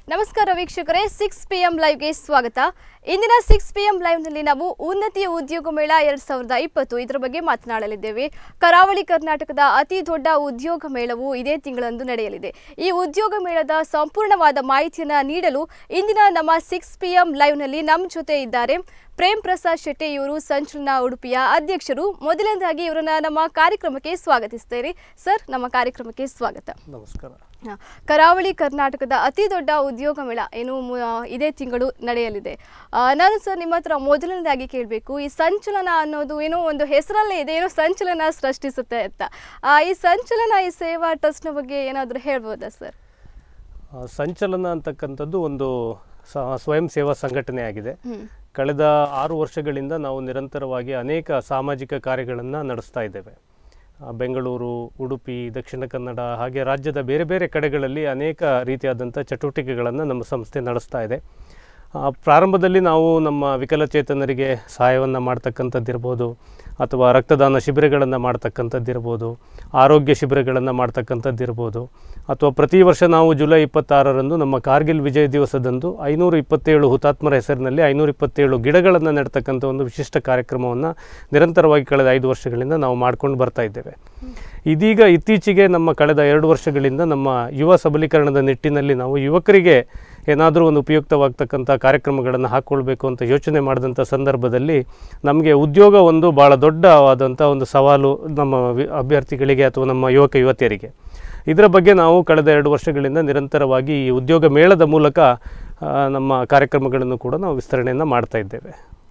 ನಮಸ್ಕಾರ ವೀಕ್ಷಕರೇ six P M ಲೈವ್ಗೆ ಸ್ವಾಗತ ಇಂದಿನ ಸಿಕ್ಸ್ ಪಿ ಎಂ ಲೈವ್ನಲ್ಲಿ ನಾವು ಉನ್ನತಿಯ ಉದ್ಯೋಗ ಮೇಳ ಎರಡ್ ಸಾವಿರದ ಇಪ್ಪತ್ತು ಇದರ ಬಗ್ಗೆ ಮಾತನಾಡಲಿದ್ದೇವೆ ಕರಾವಳಿ ಕರ್ನಾಟಕದ ಅತಿ ದೊಡ್ಡ ಉದ್ಯೋಗ ಮೇಳವು ಇದೇ ತಿಂಗಳಂದು ನಡೆಯಲಿದೆ ಈ ಉದ್ಯೋಗ ಮೇಳದ ಸಂಪೂರ್ಣವಾದ ಮಾಹಿತಿಯನ್ನು ನೀಡಲು ಇಂದಿನ ನಮ್ಮ ಸಿಕ್ಸ್ ಪಿ ಎಂ ಲೈವ್ನಲ್ಲಿ ನಮ್ಮ ಜೊತೆ ಇದ್ದಾರೆ ಪ್ರೇಮ್ ಪ್ರಸಾದ್ ಶೆಟ್ಟಿ ಇವರು ಸಂಚಲನ ಉಡುಪಿಯ ಅಧ್ಯಕ್ಷರು ಮೊದಲನೇದಾಗಿ ಇವರನ್ನ ನಮ್ಮ ಕಾರ್ಯಕ್ರಮಕ್ಕೆ ಸ್ವಾಗತಿಸ್ತೇವೆ ಸರ್ ನಮ್ಮ ಕಾರ್ಯಕ್ರಮಕ್ಕೆ ಸ್ವಾಗತ ನಮಸ್ಕಾರ ಹ, ಕರಾವಳಿ ಕರ್ನಾಟಕದ ಅತಿ ದೊಡ್ಡ ಉದ್ಯೋಗ ಮೇಳ ಏನು ಮು- ಇದೇ ತಿಂಗಳು ನಡೆಯಲಿದೆ ಆ, ನಾನು ಸರ್ ನಿಮ್ಮ ಹತ್ರ ಮೊದಲನೇದಾಗಿ ಕೇಳಬೇಕು ಈ ಸಂಚಲನ ಅನ್ನೋದು ಏನೋ ಒಂದು ಹೆಸರಲ್ಲೇ ಇದೆ ಏನೋ ಸಂಚಲನ ಸೃಷ್ಟಿಸುತ್ತೆ ಅಂತ ಆ, ಈ ಸಂಚಲನ ಈ ಸೇವಾ ಟ್ರಸ್ಟ್ನ ಬಗ್ಗೆ ಏನಾದರೂ ಹೇಳ್ಬೋದಾ ಸರ್ ಆ, ಸಂಚಲನ ಅಂತಕ್ಕಂಥದ್ದು ಒಂದು ಸ- ಸ್ವಯಂ ಸೇವಾ ಸಂಘಟನೆ ಆಗಿದೆ ಹ್ಮ್ ಕಳೆದ ಆರು ವರ್ಷಗಳಿಂದ ನಾವು ನಿರಂತರವಾಗಿ ಅನೇಕ ಸಾಮಾಜಿಕ ಕಾರ್ಯಗಳನ್ನು ನಡೆಸ್ತಾ ಇದ್ದೇವೆ ಆ, ಬೆಂಗಳೂರು ಉಡುಪಿ ದಕ್ಷಿಣ ಕನ್ನಡ ಹಾಗೆ ರಾಜ್ಯದ ಬೇರೆ ಬೇರೆ ಕಡೆಗಳಲ್ಲಿ ಅನೇಕ ರೀತಿಯಾದಂಥ ಚಟುವಟಿಕೆಗಳನ್ನು ನಮ್ಮ ಸಂಸ್ಥೆ ನಡೆಸ್ತಾ ಇದೆ ಆ, ಪ್ರಾರಂಭದಲ್ಲಿ ನಾವು ನಮ್ಮ ವಿಕಲಚೇತನರಿಗೆ ಸಹಾಯವನ್ನು ಮಾಡ್ತಕ್ಕಂಥದ್ದಿರ್ಬೋದು ಅಥವಾ ರಕ್ತದಾನ ಶಿಬಿರಗಳನ್ನು ಮಾಡ್ತಕ್ಕಂಥದ್ದಿರ್ಬೋದು ಆರೋಗ್ಯ ಶಿಬಿರಗಳನ್ನು ಮಾಡ್ತಕ್ಕಂಥದ್ದಿರ್ಬೋದು ಅಥವಾ ಪ್ರತಿ ವರ್ಷ ನಾವು ಜುಲೈ ಇಪ್ಪತ್ತಾರರಂದು ನಮ್ಮ ಕಾರ್ಗಿಲ್ ವಿಜಯ ದಿವಸದಂದು ಐನೂರ ಇಪ್ಪತ್ತೇಳು ಹುತಾತ್ಮರ ಹೆಸರಿನಲ್ಲಿ ಐನೂರ ಇಪ್ಪತ್ತೇಳು ಗಿಡಗಳನ್ನು ನೆಡ್ತಕ್ಕಂಥ ಒಂದು ವಿಶಿಷ್ಟ ಕಾರ್ಯಕ್ರಮವನ್ನು ನಿರಂತರವಾಗಿ ಕಳೆದ ಐದು ವರ್ಷಗಳಿಂದ ನಾವು ಮಾಡ್ಕೊಂಡು ಬರ್ತಾ ಇದ್ದೇವೆ ಇದೀಗ ಇತ್ತೀಚೆಗೆ ನಮ್ಮ ಕಳೆದ ಎರಡು ವರ್ಷಗಳಿಂದ ನಮ್ಮ ಯುವ ಸಬಲೀಕರಣದ ನಿಟ್ಟಿನಲ್ಲಿ ನಾವು ಯುವಕರಿಗೆ ಏನಾದರೂ ಒಂದು ಉಪಯುಕ್ತವಾಗ್ತಕ್ಕಂಥ ಕಾರ್ಯಕ್ರಮಗಳನ್ನು ಹಾಕ್ಕೊಳ್ಬೇಕು ಅಂತ ಯೋಚನೆ ಮಾಡಿದಂಥ ಸಂದರ್ಭದಲ್ಲಿ ನಮಗೆ ಉದ್ಯೋಗ ಒಂದು ಭಾಳ ದೊಡ್ಡವಾದಂಥ ಒಂದು ಸವಾಲು ನಮ್ಮ ವಿ- ಅಭ್ಯರ್ಥಿಗಳಿಗೆ ಅಥವಾ ನಮ್ಮ ಯುವಕ ಯುವತಿಯರಿಗೆ ಇದರ ಬಗ್ಗೆ ನಾವು ಕಳೆದ ಎರಡು ವರ್ಷಗಳಿಂದ ನಿರಂತರವಾಗಿ ಈ ಉದ್ಯೋಗ ಮೇಳದ ಮೂಲಕ ಆ, ನಮ್ಮ ಕಾರ್ಯಕ್ರಮಗಳನ್ನು ಕೂಡ ನಾವು ವಿಸ್ತರಣೆಯನ್ನು ಮಾಡ್ತಾ ಇದ್ದೇವೆ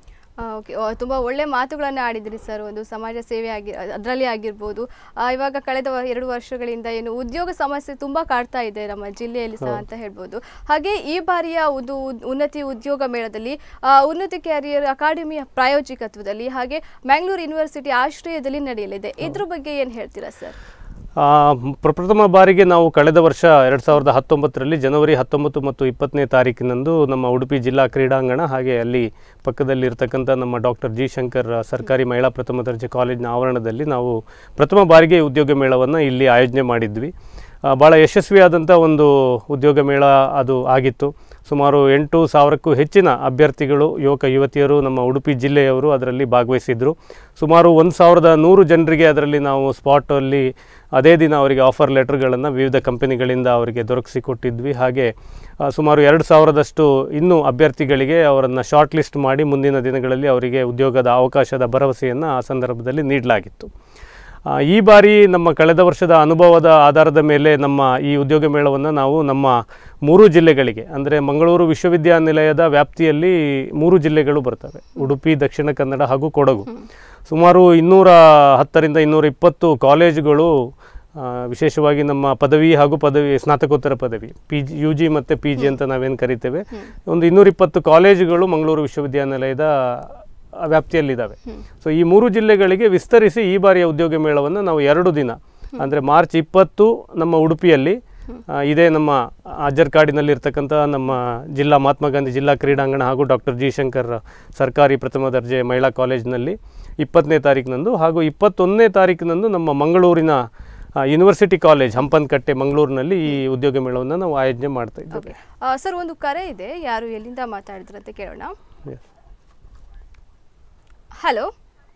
ಓಕೆ ತುಂಬ ಒಳ್ಳೆ ಮಾತುಗಳನ್ನು ಆಡಿದ್ರಿ ಸರ್ ಒಂದು ಸಮಾಜ ಸೇವೆ ಆಗಿ ಅದರಲ್ಲಿ ಆಗಿರ್ಬೋದು ಆ, ಇವಾಗ ಕಳೆದ ವ- ಎರಡು ವರ್ಷಗಳಿಂದ ಏನು ಉದ್ಯೋಗ ಸಮಸ್ಯೆ ತುಂಬ ಕಾಡ್ತಾ ಇದೆ ನಮ್ಮ ಜಿಲ್ಲೆಯಲ್ಲಿ ಸಹ ಅಂತ ಹೇಳ್ಬೋದು ಹಾಗೆ ಈ ಬಾರಿಯ ಒಂದು ಉದ್- ಉನ್ನತಿ ಉದ್ಯೋಗ ಮೇಳದಲ್ಲಿ ಆ, ಉನ್ನತಿ ಕ್ಯಾರಿಯರ್ ಅಕಾಡೆಮಿಯ ಪ್ರಾಯೋಜಕತ್ವದಲ್ಲಿ ಹಾಗೆ ಮ್ಯಾಂಗ್ಳೂರು ಯೂನಿವರ್ಸಿಟಿ ಆಶ್ರಯದಲ್ಲಿ ನಡೆಯಲಿದೆ ಇದ್ರ ಬಗ್ಗೆ ಏನು ಹೇಳ್ತೀರಾ ಸರ್ ಆ, ಪ್ರಪ್ರಥಮ ಬಾರಿಗೆ ನಾವು ಕಳೆದ ವರ್ಷ ಎರಡು ಸಾವಿರದ ಹತ್ತೊಂಬತ್ತರಲ್ಲಿ ಜನವರಿ ಹತ್ತೊಂಬತ್ತು ಮತ್ತು ಇಪ್ಪತ್ತನೇ ತಾರೀಕಿನಂದು ನಮ್ಮ ಉಡುಪಿ ಜಿಲ್ಲಾ ಕ್ರೀಡಾಂಗಣ ಹಾಗೆ ಅಲ್ಲಿ ಪಕ್ಕದಲ್ಲಿ ಇರತಕ್ಕಂಥ ನಮ್ಮ ಡಾಕ್ಟರ್ ಜಿ ಶಂಕರ್ ಸರ್ಕಾರಿ ಮಹಿಳಾ ಪ್ರಥಮ ದರ್ಜೆ ಕಾಲೇಜಿನ ಆವರಣದಲ್ಲಿ ನಾವು ಪ್ರಥಮ ಬಾರಿಗೆ ಈ ಉದ್ಯೋಗ ಮೇಳವನ್ನು ಇಲ್ಲಿ ಆಯೋಜನೆ ಮಾಡಿದ್ವಿ ಆ, ಭಾಳ ಯಶಸ್ವಿಯಾದಂಥ ಒಂದು ಉದ್ಯೋಗ ಮೇಳ ಅದು ಆಗಿತ್ತು ಸುಮಾರು ಎಂಟು ಸಾವಿರಕ್ಕೂ ಹೆಚ್ಚಿನ ಅಭ್ಯರ್ಥಿಗಳು ಯುವಕ ಯುವತಿಯರು ನಮ್ಮ ಉಡುಪಿ ಜಿಲ್ಲೆಯವರು ಅದರಲ್ಲಿ ಭಾಗವಹಿಸಿದ್ರು ಸುಮಾರು ಒಂದು ಸಾವಿರದ ನೂರು ಜನರಿಗೆ ಅದರಲ್ಲಿ ನಾವು ಸ್ಪಾಟಲ್ಲಿ ಅದೇ ದಿನ ಅವರಿಗೆ ಆಫರ್ ಲೆಟರ್ಗಳನ್ನು ವಿವಿಧ ಕಂಪನಿಗಳಿಂದ ಅವರಿಗೆ ದೊರಕಿಸಿಕೊಟ್ಟಿದ್ವಿ ಹಾಗೆ ಆ, ಸುಮಾರು ಎರಡು ಸಾವಿರದಷ್ಟು ಇನ್ನೂ ಅಭ್ಯರ್ಥಿಗಳಿಗೆ ಅವರನ್ನು ಶಾರ್ಟ್ ಲಿಸ್ಟ್ ಮಾಡಿ ಮುಂದಿನ ದಿನಗಳಲ್ಲಿ ಅವರಿಗೆ ಉದ್ಯೋಗದ ಅವಕಾಶದ ಭರವಸೆಯನ್ನು ಆ ಸಂದರ್ಭದಲ್ಲಿ ನೀಡಲಾಗಿತ್ತು ಆ, ಈ ಬಾರಿ ನಮ್ಮ ಕಳೆದ ವರ್ಷದ ಅನುಭವದ ಆಧಾರದ ಮೇಲೆ ನಮ್ಮ ಈ ಉದ್ಯೋಗ ಮೇಳವನ್ನು ನಾವು ನಮ್ಮ ಮೂರು ಜಿಲ್ಲೆಗಳಿಗೆ ಅಂದರೆ ಮಂಗಳೂರು ವಿಶ್ವವಿದ್ಯಾನಿಲಯದ ವ್ಯಾಪ್ತಿಯಲ್ಲಿ ಮೂರು ಜಿಲ್ಲೆಗಳು ಬರ್ತವೆ ಉಡುಪಿ ದಕ್ಷಿಣ ಕನ್ನಡ ಹಾಗೂ ಕೊಡಗು ಸುಮಾರು ಇನ್ನೂರ ಹತ್ತರಿಂದ ಇನ್ನೂರ ಇಪ್ಪತ್ತು ಕಾಲೇಜುಗಳು ಆ, ವಿಶೇಷವಾಗಿ ನಮ್ಮ ಪದವಿ ಹಾಗೂ ಪದವಿ ಸ್ನಾತಕೋತ್ತರ ಪದವಿ ಪಿ ಜಿ ಯು ಜಿ ಮತ್ತು ಪಿ ಜಿ ಅಂತ ನಾವೇನು ಕರಿತೇವೆ ಒಂದು ಇನ್ನೂರಿಪ್ಪತ್ತು ಕಾಲೇಜುಗಳು ಮಂಗಳೂರು ವಿಶ್ವವಿದ್ಯಾನಿಲಯದ ವ್ಯಾಪ್ತಿಯಲ್ಲಿದ್ದಾವೆ ಸೊ ಈ ಮೂರು ಜಿಲ್ಲೆಗಳಿಗೆ ವಿಸ್ತರಿಸಿ ಈ ಬಾರಿಯ ಉದ್ಯೋಗ ಮೇಳವನ್ನು ನಾವು ಎರಡು ದಿನ ಅಂದರೆ ಮಾರ್ಚ್ ಇಪ್ಪತ್ತು ನಮ್ಮ ಉಡುಪಿಯಲ್ಲಿ ಆ, ಇದೇ ನಮ್ಮ ಅಜ್ಜರ್ಕಾಡಿನಲ್ಲಿರ್ತಕ್ಕಂಥ ನಮ್ಮ ಜಿಲ್ಲಾ ಮಹಾತ್ಮ ಗಾಂಧಿ ಜಿಲ್ಲಾ ಕ್ರೀಡಾಂಗಣ ಹಾಗೂ ಡಾಕ್ಟರ್ ಜಿ ಶಂಕರ್ ಸರ್ಕಾರಿ ಪ್ರಥಮ ದರ್ಜೆ ಮಹಿಳಾ ಕಾಲೇಜಿನಲ್ಲಿ ಇಪ್ಪತ್ತನೇ ತಾರೀಕಿನಂದು ಹಾಗೂ ಇಪ್ಪತ್ತೊಂದನೇ ತಾರೀಕಿನಂದು ನಮ್ಮ ಮಂಗಳೂರಿನ ಆ, ಯೂನಿವರ್ಸಿಟಿ ಕಾಲೇಜ್ ಹಂಪನಕಟ್ಟೆ ಮಂಗಳೂರಿನಲ್ಲಿ ಈ ಉದ್ಯೋಗ ಮೇಳವನ್ನು ನಾವು ಆಯೋಜನೆ ಮಾಡ್ತಾ ಇದ್ದೇವೆ ಆ, ಸರ್ ಒಂದು ಕರೆ ಇದೆ ಯಾರು ಎಲ್ಲಿಂದ ಮಾತಾಡಿದ್ರು ಅಂತ ಕೇಳೋಣ Yes. ಹಲೋ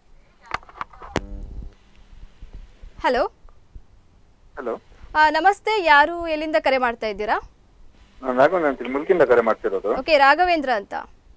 ಹಲೋ ಹಲೋ ಆ, ನಮಸ್ತೆ ಯಾರು ಎಲ್ಲಿಂದ ಕರೆ ಮಾಡ್ತಾ ಇದ್ದೀರಾ ನಾನು ರಾಘವೇಂದ್ರ ಅಂತೇಳಿ ಮುಲ್ಕಿಂದ ಕರೆ ಮಾಡ್ತಿರೋದು ಓಕೆ ರಾಘವೇಂದ್ರ ಅಂತ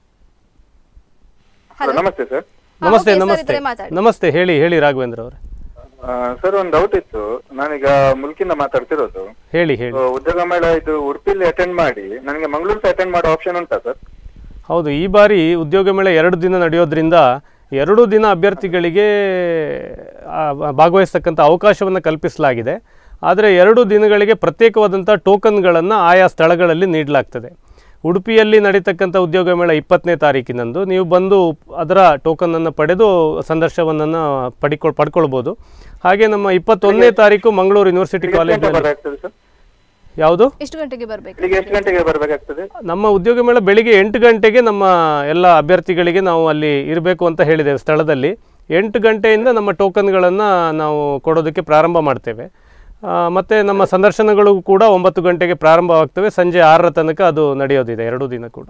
ಹಲೋ ನಮಸ್ತೆ ಸರ್ ಹಾ, ನಮಸ್ತೆ okay, ಸರ್, ನಮಸ್ತೆ ಇದ್ರೆ ಮಾತಾಡಿ. ನಮಸ್ತೆ ಹೇಳಿ ಹೇಳಿ ರಾಘವೇಂದ್ರ ಅವರೇ ಸರ್ ಒಂದು ಡೌಟ್ ಇತ್ತು ನಾನೀಗ ಮುಲ್ಕಿಂದ ಮಾತಾಡ್ತಿರೋದು ಹೇಳಿ ಹೇಳಿ So, ಉದ್ಯೋಗ ಮೇಳ ಇದು ಉಡುಪಿಲಿ ಅಟೆಂಡ್ ಮಾಡಿ ನನಗೆ ಮಂಗಳೂರು ಅಟೆಂಡ್ ಮಾಡೋ ಆಪ್ಷನ್ ಉಂಟಾ ಸರ್ ಹೌದು ಈ ಬಾರಿ ಉದ್ಯೋಗ ಮೇಳ ಎರಡು ದಿನ ನಡೆಯೋದ್ರಿಂದ ಎರಡು ದಿನ ಅಭ್ಯರ್ಥಿಗಳಿಗೆ ಆ, ಭಾಗವಹಿಸ್ತಕ್ಕಂಥ ಅವಕಾಶವನ್ನು ಕಲ್ಪಿಸಲಾಗಿದೆ ಆದರೆ ಎರಡು ದಿನಗಳಿಗೆ ಪ್ರತ್ಯೇಕವಾದಂಥ ಟೋಕನ್ಗಳನ್ನು ಆಯಾ ಸ್ಥಳಗಳಲ್ಲಿ ನೀಡಲಾಗ್ತದೆ ಉಡುಪಿಯಲ್ಲಿ ನಡೀತಕ್ಕಂಥ ಉದ್ಯೋಗ ಮೇಳ ಇಪ್ಪತ್ತನೇ ತಾರೀಕಿನಂದು ನೀವು ಬಂದು ಅದರ ಟೋಕನನ್ನು ಪಡೆದು ಸಂದರ್ಶನವನ್ನು ಪಡಿಕೊಳ್ ಪಡ್ಕೊಳ್ಬೋದು ಹಾಗೆ ನಮ್ಮ ಇಪ್ಪತ್ತೊಂದನೇ ತಾರೀಕು ಮಂಗಳೂರು ಯೂನಿವರ್ಸಿಟಿ ಎಷ್ಟು ಗಂಟೆ ಕಾಲೇಜಿನಲ್ಲಿ ಬರಬೇಕಾಗ್ತದೆ ಸರ್ ಯಾವುದು ಎಷ್ಟು ಗಂಟೆಗೆ ಬರಬೇಕು ಇಲ್ಲಿಗೆ ಎಷ್ಟು ಗಂಟೆಗೆ ಬರಬೇಕಾಗ್ತದೆ ನಮ್ಮ ಉದ್ಯೋಗ ಮೇಳ ಬೆಳಿಗ್ಗೆ ಎಂಟು ಗಂಟೆಗೆ ನಮ್ಮ ಎಲ್ಲ ಅಭ್ಯರ್ಥಿಗಳಿಗೆ ನಾವು ಅಲ್ಲಿ ಇರಬೇಕು ಅಂತ ಹೇಳಿದ್ದೇವೆ ಸ್ಥಳದಲ್ಲಿ ಎಂಟು ಗಂಟೆಯಿಂದ ನಮ್ಮ ಟೋಕನ್ಗಳನ್ನು ನಾವು ಕೊಡೋದಕ್ಕೆ ಪ್ರಾರಂಭ ಮಾಡ್ತೇವೆ ಆ, ಮತ್ತೆ ನಮ್ಮ ಸಂದರ್ಶನಗಳು ಕೂಡ ಒಂಬತ್ತು ಗಂಟೆಗೆ ಪ್ರಾರಂಭವಾಗ್ತವೆ ಸಂಜೆ ಆರರ ತನಕ ಅದು ನಡೆಯೋದಿದೆ ಎರಡು ದಿನ ಕೂಡ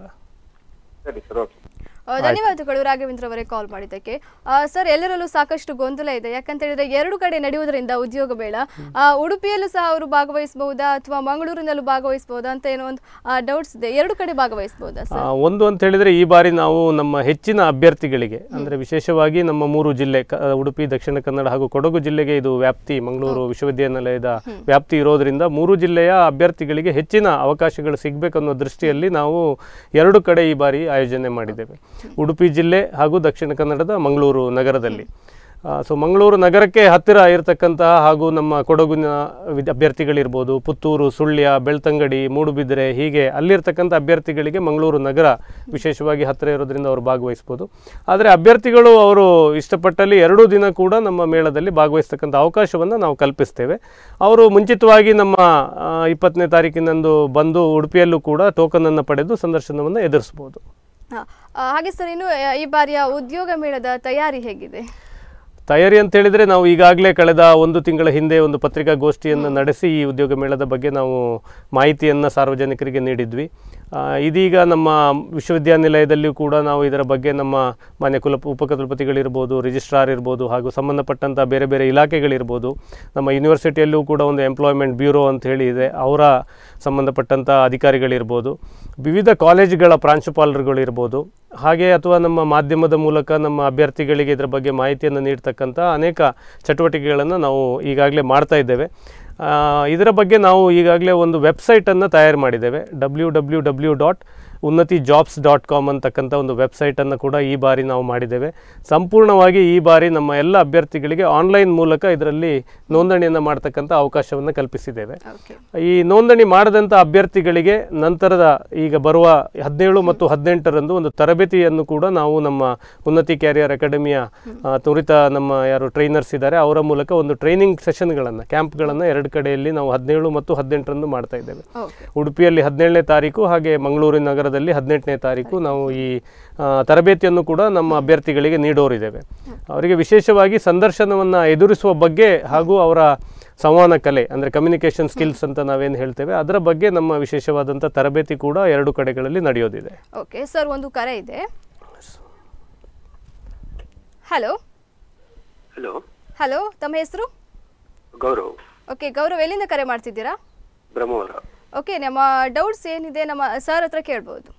ಸರಿ ಸರ್ ಓಕೆ ಆ, ಧನ್ಯವಾದಗಳು ರಾಘವೇಂದ್ರ ಅವರೇ ಕಾಲ್ ಮಾಡಿದ್ದಕ್ಕೆ ಆ, ಸರ್ ಎಲ್ಲರಲ್ಲೂ ಸಾಕಷ್ಟು ಗೊಂದಲ ಇದೆ ಯಾಕಂತ ಹೇಳಿದ್ರೆ ಎರಡು ಕಡೆ ನಡೆಯುವುದರಿಂದ ಉದ್ಯೋಗ ಮೇಳ ಆ, ಉಡುಪಿಯಲ್ಲೂ ಸಹ ಅವರು ಭಾಗವಹಿಸಬಹುದಾ ಅಥವಾ ಮಂಗಳೂರಿನಲ್ಲೂ ಭಾಗವಹಿಸಬಹುದಾ ಅಂತ ಏನೋ ಒಂದು ಡೌಟ್ಸ್ ಇದೆ ಎರಡು ಕಡೆ ಭಾಗವಹಿಸಬಹುದಾ ಆ, ಸರ್ ಒಂದು ಅಂತ ಹೇಳಿದರೆ ಈ ಬಾರಿ ನಾವು ನಮ್ಮ ಹೆಚ್ಚಿನ ಅಭ್ಯರ್ಥಿಗಳಿಗೆ ಅಂದರೆ ವಿಶೇಷವಾಗಿ ನಮ್ಮ ಮೂರು ಜಿಲ್ಲೆ ಕ- ಉಡುಪಿ ದಕ್ಷಿಣ ಕನ್ನಡ ಹಾಗೂ ಕೊಡಗು ಜಿಲ್ಲೆಗೆ ಇದು ವ್ಯಾಪ್ತಿ ಮಂಗಳೂರು ವಿಶ್ವವಿದ್ಯಾನಿಲಯದ ವ್ಯಾಪ್ತಿ ಇರೋದ್ರಿಂದ ಮೂರು ಜಿಲ್ಲೆಯ ಅಭ್ಯರ್ಥಿಗಳಿಗೆ ಹೆಚ್ಚಿನ ಅವಕಾಶಗಳು ಸಿಗಬೇಕನ್ನೋ ದೃಷ್ಟಿಯಲ್ಲಿ ನಾವು ಎರಡು ಕಡೆ ಈ ಬಾರಿ ಆಯೋಜನೆ ಮಾಡಿದ್ದೇವೆ ಉಡುಪಿ ಜಿಲ್ಲೆ ಹಾಗೂ ದಕ್ಷಿಣ ಕನ್ನಡದ ಮಂಗಳೂರು ನಗರದಲ್ಲಿ ಸೊ ಮಂಗಳೂರು ನಗರಕ್ಕೆ ಹತ್ತಿರ ಇರತಕ್ಕಂತಹ ಹಾಗೂ ನಮ್ಮ ಕೊಡಗಿನ ವಿದ್- ಅಭ್ಯರ್ಥಿಗಳಿರ್ಬೋದು ಪುತ್ತೂರು ಸುಳ್ಯ ಬೆಳ್ತಂಗಡಿ ಮೂಡುಬಿದಿರೆ ಹೀಗೆ ಅಲ್ಲಿರ್ತಕ್ಕಂಥ ಅಭ್ಯರ್ಥಿಗಳಿಗೆ ಮಂಗಳೂರು ನಗರ ವಿಶೇಷವಾಗಿ ಹತ್ತಿರ ಇರೋದ್ರಿಂದ ಅವರು ಭಾಗವಹಿಸ್ಬೋದು ಆದರೆ ಅಭ್ಯರ್ಥಿಗಳು ಅವರು ಇಷ್ಟಪಟ್ಟಲ್ಲಿ ಎರಡೂ ದಿನ ಕೂಡ ನಮ್ಮ ಮೇಳದಲ್ಲಿ ಭಾಗವಹಿಸ್ತಕ್ಕಂಥ ಅವಕಾಶವನ್ನು ನಾವು ಕಲ್ಪಿಸ್ತೇವೆ ಅವರು ಮುಂಚಿತವಾಗಿ ನಮ್ಮ ಆ, ಇಪ್ಪತ್ತನೇ ತಾರೀಕಿನಂದು ಬಂದು ಉಡುಪಿಯಲ್ಲೂ ಕೂಡ ಟೋಕನನ್ನು ಪಡೆದು ಸಂದರ್ಶನವನ್ನು ಎದುರಿಸ್ಬೋದು ಹಾ. ಆ, ಹಾಗೆ ಸರ್ ಇನ್ನು ಆ, ಈ ಬಾರಿಯ ಉದ್ಯೋಗ ಮೇಳದ ತಯಾರಿ ಹೇಗಿದೆ ತಯಾರಿ ಅಂತ ಹೇಳಿದರೆ ನಾವು ಈಗಾಗಲೇ ಕಳೆದ ಒಂದು ತಿಂಗಳ ಹಿಂದೆ ಒಂದು ಪತ್ರಿಕಾಗೋಷ್ಠಿಯನ್ನು ನಡೆಸಿ ಈ ಉದ್ಯೋಗ ಮೇಳದ ಬಗ್ಗೆ ನಾವು ಮಾಹಿತಿಯನ್ನು ಸಾರ್ವಜನಿಕರಿಗೆ ನೀಡಿದ್ವಿ ಆ, ಇದೀಗ ನಮ್ಮ ವಿಶ್ವವಿದ್ಯಾನಿಲಯದಲ್ಲಿಯೂ ಕೂಡ ನಾವು ಇದರ ಬಗ್ಗೆ ನಮ್ಮ ಮಾನ್ಯ ಕುಲ ಉಪಕುಲಪತಿಗಳಿರ್ಬೋದು ರಿಜಿಸ್ಟ್ರಾರ್ ಇರ್ಬೋದು ಹಾಗೂ ಸಂಬಂಧಪಟ್ಟಂಥ ಬೇರೆ ಬೇರೆ ಇಲಾಖೆಗಳಿರ್ಬೋದು ನಮ್ಮ ಯೂನಿವರ್ಸಿಟಿಯಲ್ಲೂ ಕೂಡ ಒಂದು ಎಂಪ್ಲಾಯ್ಮೆಂಟ್ ಬ್ಯೂರೋ ಅಂತ ಹೇಳಿ ಇದೆ ಅವರ ಸಂಬಂಧಪಟ್ಟಂಥ ಅಧಿಕಾರಿಗಳಿರ್ಬೋದು ವಿವಿಧ ಕಾಲೇಜುಗಳ ಪ್ರಾಂಶುಪಾಲರುಗಳಿರ್ಬೋದು ಹಾಗೆ ಅಥವಾ ನಮ್ಮ ಮಾಧ್ಯಮದ ಮೂಲಕ ನಮ್ಮ ಅಭ್ಯರ್ಥಿಗಳಿಗೆ ಇದರ ಬಗ್ಗೆ ಮಾಹಿತಿಯನ್ನು ನೀಡ್ತಕ್ಕಂಥ ಅನೇಕ ಚಟುವಟಿಕೆಗಳನ್ನು ನಾವು ಈಗಾಗಲೇ ಮಾಡ್ತಾ ಇದ್ದೇವೆ ಆ, ಇದರ ಬಗ್ಗೆ ನಾವು ಈಗಾಗಲೇ ಒಂದು ವೆಬ್ಸೈಟನ್ನು ತಯಾರು ಮಾಡಿದ್ದೇವೆ W W W dot Unnati jobs dot com ಅಂತಕ್ಕಂಥ ಒಂದು ವೆಬ್ಸೈಟನ್ನು ಕೂಡ ಈ ಬಾರಿ ನಾವು ಮಾಡಿದ್ದೇವೆ ಸಂಪೂರ್ಣವಾಗಿ ಈ ಬಾರಿ ನಮ್ಮ ಎಲ್ಲ ಅಭ್ಯರ್ಥಿಗಳಿಗೆ ಆನ್ಲೈನ್ ಮೂಲಕ ಇದರಲ್ಲಿ ನೋಂದಣಿಯನ್ನು ಮಾಡ್ತಕ್ಕಂಥ ಅವಕಾಶವನ್ನು ಕಲ್ಪಿಸಿದ್ದೇವೆ ಓಕೆ ಈ ನೋಂದಣಿ ಮಾಡದಂಥ ಅಭ್ಯರ್ಥಿಗಳಿಗೆ ನಂತರದ ಈಗ ಬರುವ ಹದಿನೇಳು ಮತ್ತು ಹದಿನೆಂಟರಂದು ಒಂದು ತರಬೇತಿಯನ್ನು ಕೂಡ ನಾವು ನಮ್ಮ ಉನ್ನತಿ ಕ್ಯಾರಿಯರ್ ಅಕಾಡೆಮಿಯ ಆ, ತ್ವರಿತ ನಮ್ಮ ಯಾರು ಟ್ರೈನರ್ಸ್ ಇದ್ದಾರೆ ಅವರ ಮೂಲಕ ಒಂದು ಟ್ರೈನಿಂಗ್ ಸೆಷನ್ಗಳನ್ನು ಕ್ಯಾಂಪ್ಗಳನ್ನು ಎರಡು ಕಡೆಯಲ್ಲಿ ನಾವು ಹದಿನೇಳು ಮತ್ತು ಹದಿನೆಂಟರಂದು ಮಾಡ್ತಾ ಇದ್ದೇವೆ ಓಕೆ ಉಡುಪಿಯಲ್ಲಿ ಹದಿನೇಳನೇ ತಾರೀಕು ಹಾಗೆ ಮಂಗಳೂರು ನಗರದಲ್ಲಿ ಹದಿನೆಂಟನೇ ತಾರೀಕು ನಾವು ಈ ಆ, ತರಬೇತಿಯನ್ನು ಕೂಡ ನಮ್ಮ ಅಭ್ಯರ್ಥಿಗಳಿಗೆ ನೀಡೋರಿದ್ದೇವೆ ಅವರಿಗೆ ವಿಶೇಷವಾಗಿ ಸಂದರ್ಶನವನ್ನು ಎದುರಿಸುವ ಬಗ್ಗೆ ಹಾಗೂ ಅವರ ಸಂವಹನ ಕಲೆ ಅಂದರೆ ಕಮ್ಯುನಿಕೇಷನ್ ಸ್ಕಿಲ್ಸ್ ಅಂತ ನಾವೇನು ಹೇಳ್ತೇವೆ ಅದರ ಬಗ್ಗೆ ನಮ್ಮ ವಿಶೇಷವಾದಂಥ ತರಬೇತಿ ಕೂಡ ಎರಡು ಕಡೆಗಳಲ್ಲಿ ನಡೆಯೋದಿದೆ ಓಕೆ ಸರ್ ಒಂದು ಕರೆ ಇದೆ ಹಲೋ ಹಲೋ ಹಲೋ ತಮ್ಮ ಹೆಸರು ಗೌರವ್ ಓಕೆ ಗೌರವ್ ಎಲ್ಲಿಂದ ಕರೆ ಮಾಡ್ತಿದ್ದೀರಾ ಬ್ರಹ್ಮವರ ಓಕೆ ನಮ್ಮ ಡೌಟ್ಸ್ ಏನಿದೆ ನಮ್ಮ ಸರ್ ಹತ್ರ ಕೇಳ್ಬೋದು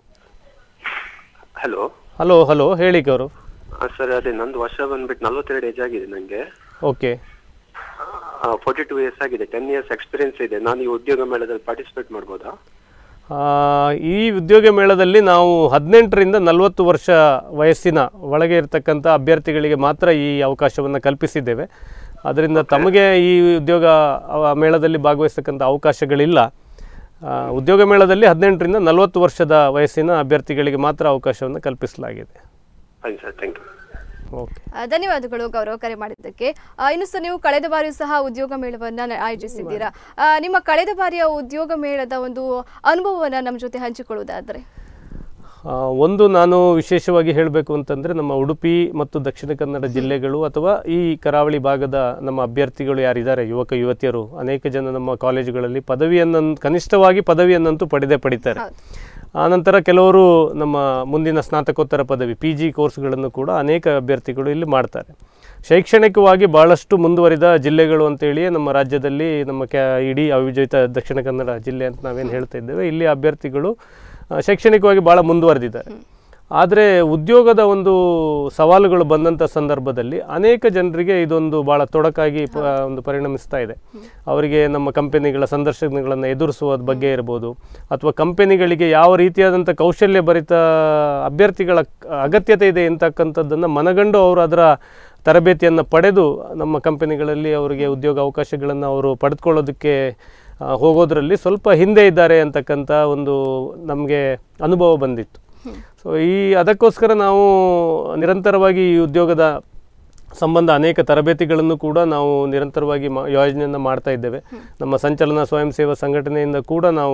ಹಲೋ ಹಲೋ ಹಲೋ ಹೇಳಿ ಗೌರವ್ ಸರ್ ಅದೇ ನಂದು ವರ್ಷ ಬಂದ್ಬಿಟ್ಟು ನಲ್ವತ್ತೆರಡು ಏಜ್ ಆಗಿದೆ ನನಗೆ ಓಕೆ ಫೋರ್ಟಿ ಟೂ ಇಯರ್ಸ್ ಆಗಿದೆ ಟೆನ್ ಇಯರ್ಸ್ ಎಕ್ಸ್ಪೀರಿಯನ್ಸ್ ಇದೆ ನಾನು ಈ ಉದ್ಯೋಗ ಮೇಳದಲ್ಲಿ ಪಾರ್ಟಿಸಿಪೇಟ್ ಮಾಡ್ಬೋದಾ ಆ, ಈ ಉದ್ಯೋಗ ಮೇಳದಲ್ಲಿ ನಾವು ಹದಿನೆಂಟರಿಂದ ನಲವತ್ತು ವರ್ಷ ವಯಸ್ಸಿನ ಒಳಗೆ ಇರತಕ್ಕಂಥ ಅಭ್ಯರ್ಥಿಗಳಿಗೆ ಮಾತ್ರ ಈ ಅವಕಾಶವನ್ನು ಕಲ್ಪಿಸಿದ್ದೇವೆ ಅದರಿಂದ ತಮಗೆ ಈ ಉದ್ಯೋಗ ಅವ- ಮೇಳದಲ್ಲಿ ಭಾಗವಹಿಸ್ತಕ್ಕಂಥ ಅವಕಾಶಗಳಿಲ್ಲ ಆ, ಉದ್ಯೋಗ ಮೇಳದಲ್ಲಿ ಹದಿನೆಂಟರಿಂದ ನಲವತ್ತು ವರ್ಷದ ವಯಸ್ಸಿನ ಅಭ್ಯರ್ಥಿಗಳಿಗೆ ಮಾತ್ರ ಅವಕಾಶವನ್ನು ಕಲ್ಪಿಸಲಾಗಿದೆ fine sir thank you okay ಆ, ಧನ್ಯವಾದಗಳು ಗೌರವ್ ಕರೆ ಮಾಡಿದ್ದಕ್ಕೆ ಆ, ಇನ್ನು ಸಹ ನೀವು ಕಳೆದ ಬಾರಿಯೂ ಸಹ ಉದ್ಯೋಗ ಮೇಳವನ್ನ ನ- ಆಯೋಜಿಸಿದ್ದೀರಾ ಆ, ನಿಮ್ಮ ಕಳೆದ ಬಾರಿಯ ಉದ್ಯೋಗ ಮೇಳದ ಒಂದು ಅನುಭವವನ್ನು ನಮ್ಮ ಜೊತೆ ಹಂಚಿಕೊಳ್ಳುವುದಾದ್ರೆ ಆ, ಒಂದು ನಾನು ವಿಶೇಷವಾಗಿ ಹೇಳಬೇಕು ಅಂತಂದರೆ ನಮ್ಮ ಉಡುಪಿ ಮತ್ತು ದಕ್ಷಿಣ ಕನ್ನಡ ಜಿಲ್ಲೆಗಳು ಅಥವಾ ಈ ಕರಾವಳಿ ಭಾಗದ ನಮ್ಮ ಅಭ್ಯರ್ಥಿಗಳು ಯಾರಿದ್ದಾರೆ ಯುವಕ ಯುವತಿಯರು ಅನೇಕ ಜನ ನಮ್ಮ ಕಾಲೇಜುಗಳಲ್ಲಿ ಪದವಿಯನ್ನು ಕನಿಷ್ಠವಾಗಿ ಪದವಿಯನ್ನಂತೂ ಪಡೆದೇ ಪಡಿತಾರೆ ಹೌದು. ಆನಂತರ ಕೆಲವರು ನಮ್ಮ ಮುಂದಿನ ಸ್ನಾತಕೋತ್ತರ ಪದವಿ ಪಿ ಜಿ ಕೋರ್ಸ್ಗಳನ್ನು ಕೂಡ ಅನೇಕ ಅಭ್ಯರ್ಥಿಗಳು ಇಲ್ಲಿ ಮಾಡ್ತಾರೆ ಶೈಕ್ಷಣಿಕವಾಗಿ ಭಾಳಷ್ಟು ಮುಂದುವರಿದ ಜಿಲ್ಲೆಗಳು ಅಂತೇಳಿಯೇ ನಮ್ಮ ರಾಜ್ಯದಲ್ಲಿ ನಮ್ಮ ಕ್ಯಾ ಇಡೀ ಅವಿಜಯಿತ ದಕ್ಷಿಣ ಕನ್ನಡ ಜಿಲ್ಲೆ ಅಂತ ನಾವೇನು ಹೇಳ್ತಾ ಇದ್ದೇವೆ ಇಲ್ಲಿ ಅಭ್ಯರ್ಥಿಗಳು ಆ, ಶೈಕ್ಷಣಿಕವಾಗಿ ಭಾಳ ಮುಂದುವರೆದಿದ್ದಾರೆ ಆದರೆ ಉದ್ಯೋಗದ ಒಂದು ಸವಾಲುಗಳು ಬಂದಂಥ ಸಂದರ್ಭದಲ್ಲಿ ಅನೇಕ ಜನರಿಗೆ ಇದೊಂದು ಭಾಳ ತೊಡಕಾಗಿ ಪ ಒಂದು ಪರಿಣಮಿಸ್ತಾ ಇದೆ ಅವರಿಗೆ ನಮ್ಮ ಕಂಪನಿಗಳ ಸಂದರ್ಶನಗಳನ್ನು ಎದುರಿಸುವ ಬಗ್ಗೆ ಇರ್ಬೋದು ಅಥವಾ ಕಂಪನಿಗಳಿಗೆ ಯಾವ ರೀತಿಯಾದಂಥ ಕೌಶಲ್ಯ ಭರಿತ ಅಭ್ಯರ್ಥಿಗಳ ಕ- ಅಗತ್ಯತೆ ಇದೆ ಅಂತಕ್ಕಂಥದ್ದನ್ನು ಮನಗಂಡು ಅವರು ಅದರ ತರಬೇತಿಯನ್ನು ಪಡೆದು ನಮ್ಮ ಕಂಪನಿಗಳಲ್ಲಿ ಅವರಿಗೆ ಉದ್ಯೋಗ ಅವಕಾಶಗಳನ್ನು ಅವರು ಪಡೆದುಕೊಳ್ಳೋದಕ್ಕೆ ಆ, ಹೋಗೋದ್ರಲ್ಲಿ ಸ್ವಲ್ಪ ಹಿಂದೆ ಇದ್ದಾರೆ ಅಂತಕ್ಕಂಥ ಒಂದು ನಮಗೆ ಅನುಭವ ಬಂದಿತ್ತು ಸೊ ಈ ಅದಕ್ಕೋಸ್ಕರ ನಾವು ನಿರಂತರವಾಗಿ ಈ ಉದ್ಯೋಗದ ಸಂಬಂಧ ಅನೇಕ ತರಬೇತಿಗಳನ್ನು ಕೂಡ ನಾವು ನಿರಂತರವಾಗಿ ಮಾ ಯೋಜನೆಯನ್ನು ಮಾಡ್ತಾ ಇದ್ದೇವೆ ನಮ್ಮ ಸಂಚಲನ ಸ್ವಯಂ ಸೇವಾ ಸಂಘಟನೆಯಿಂದ ಕೂಡ ನಾವು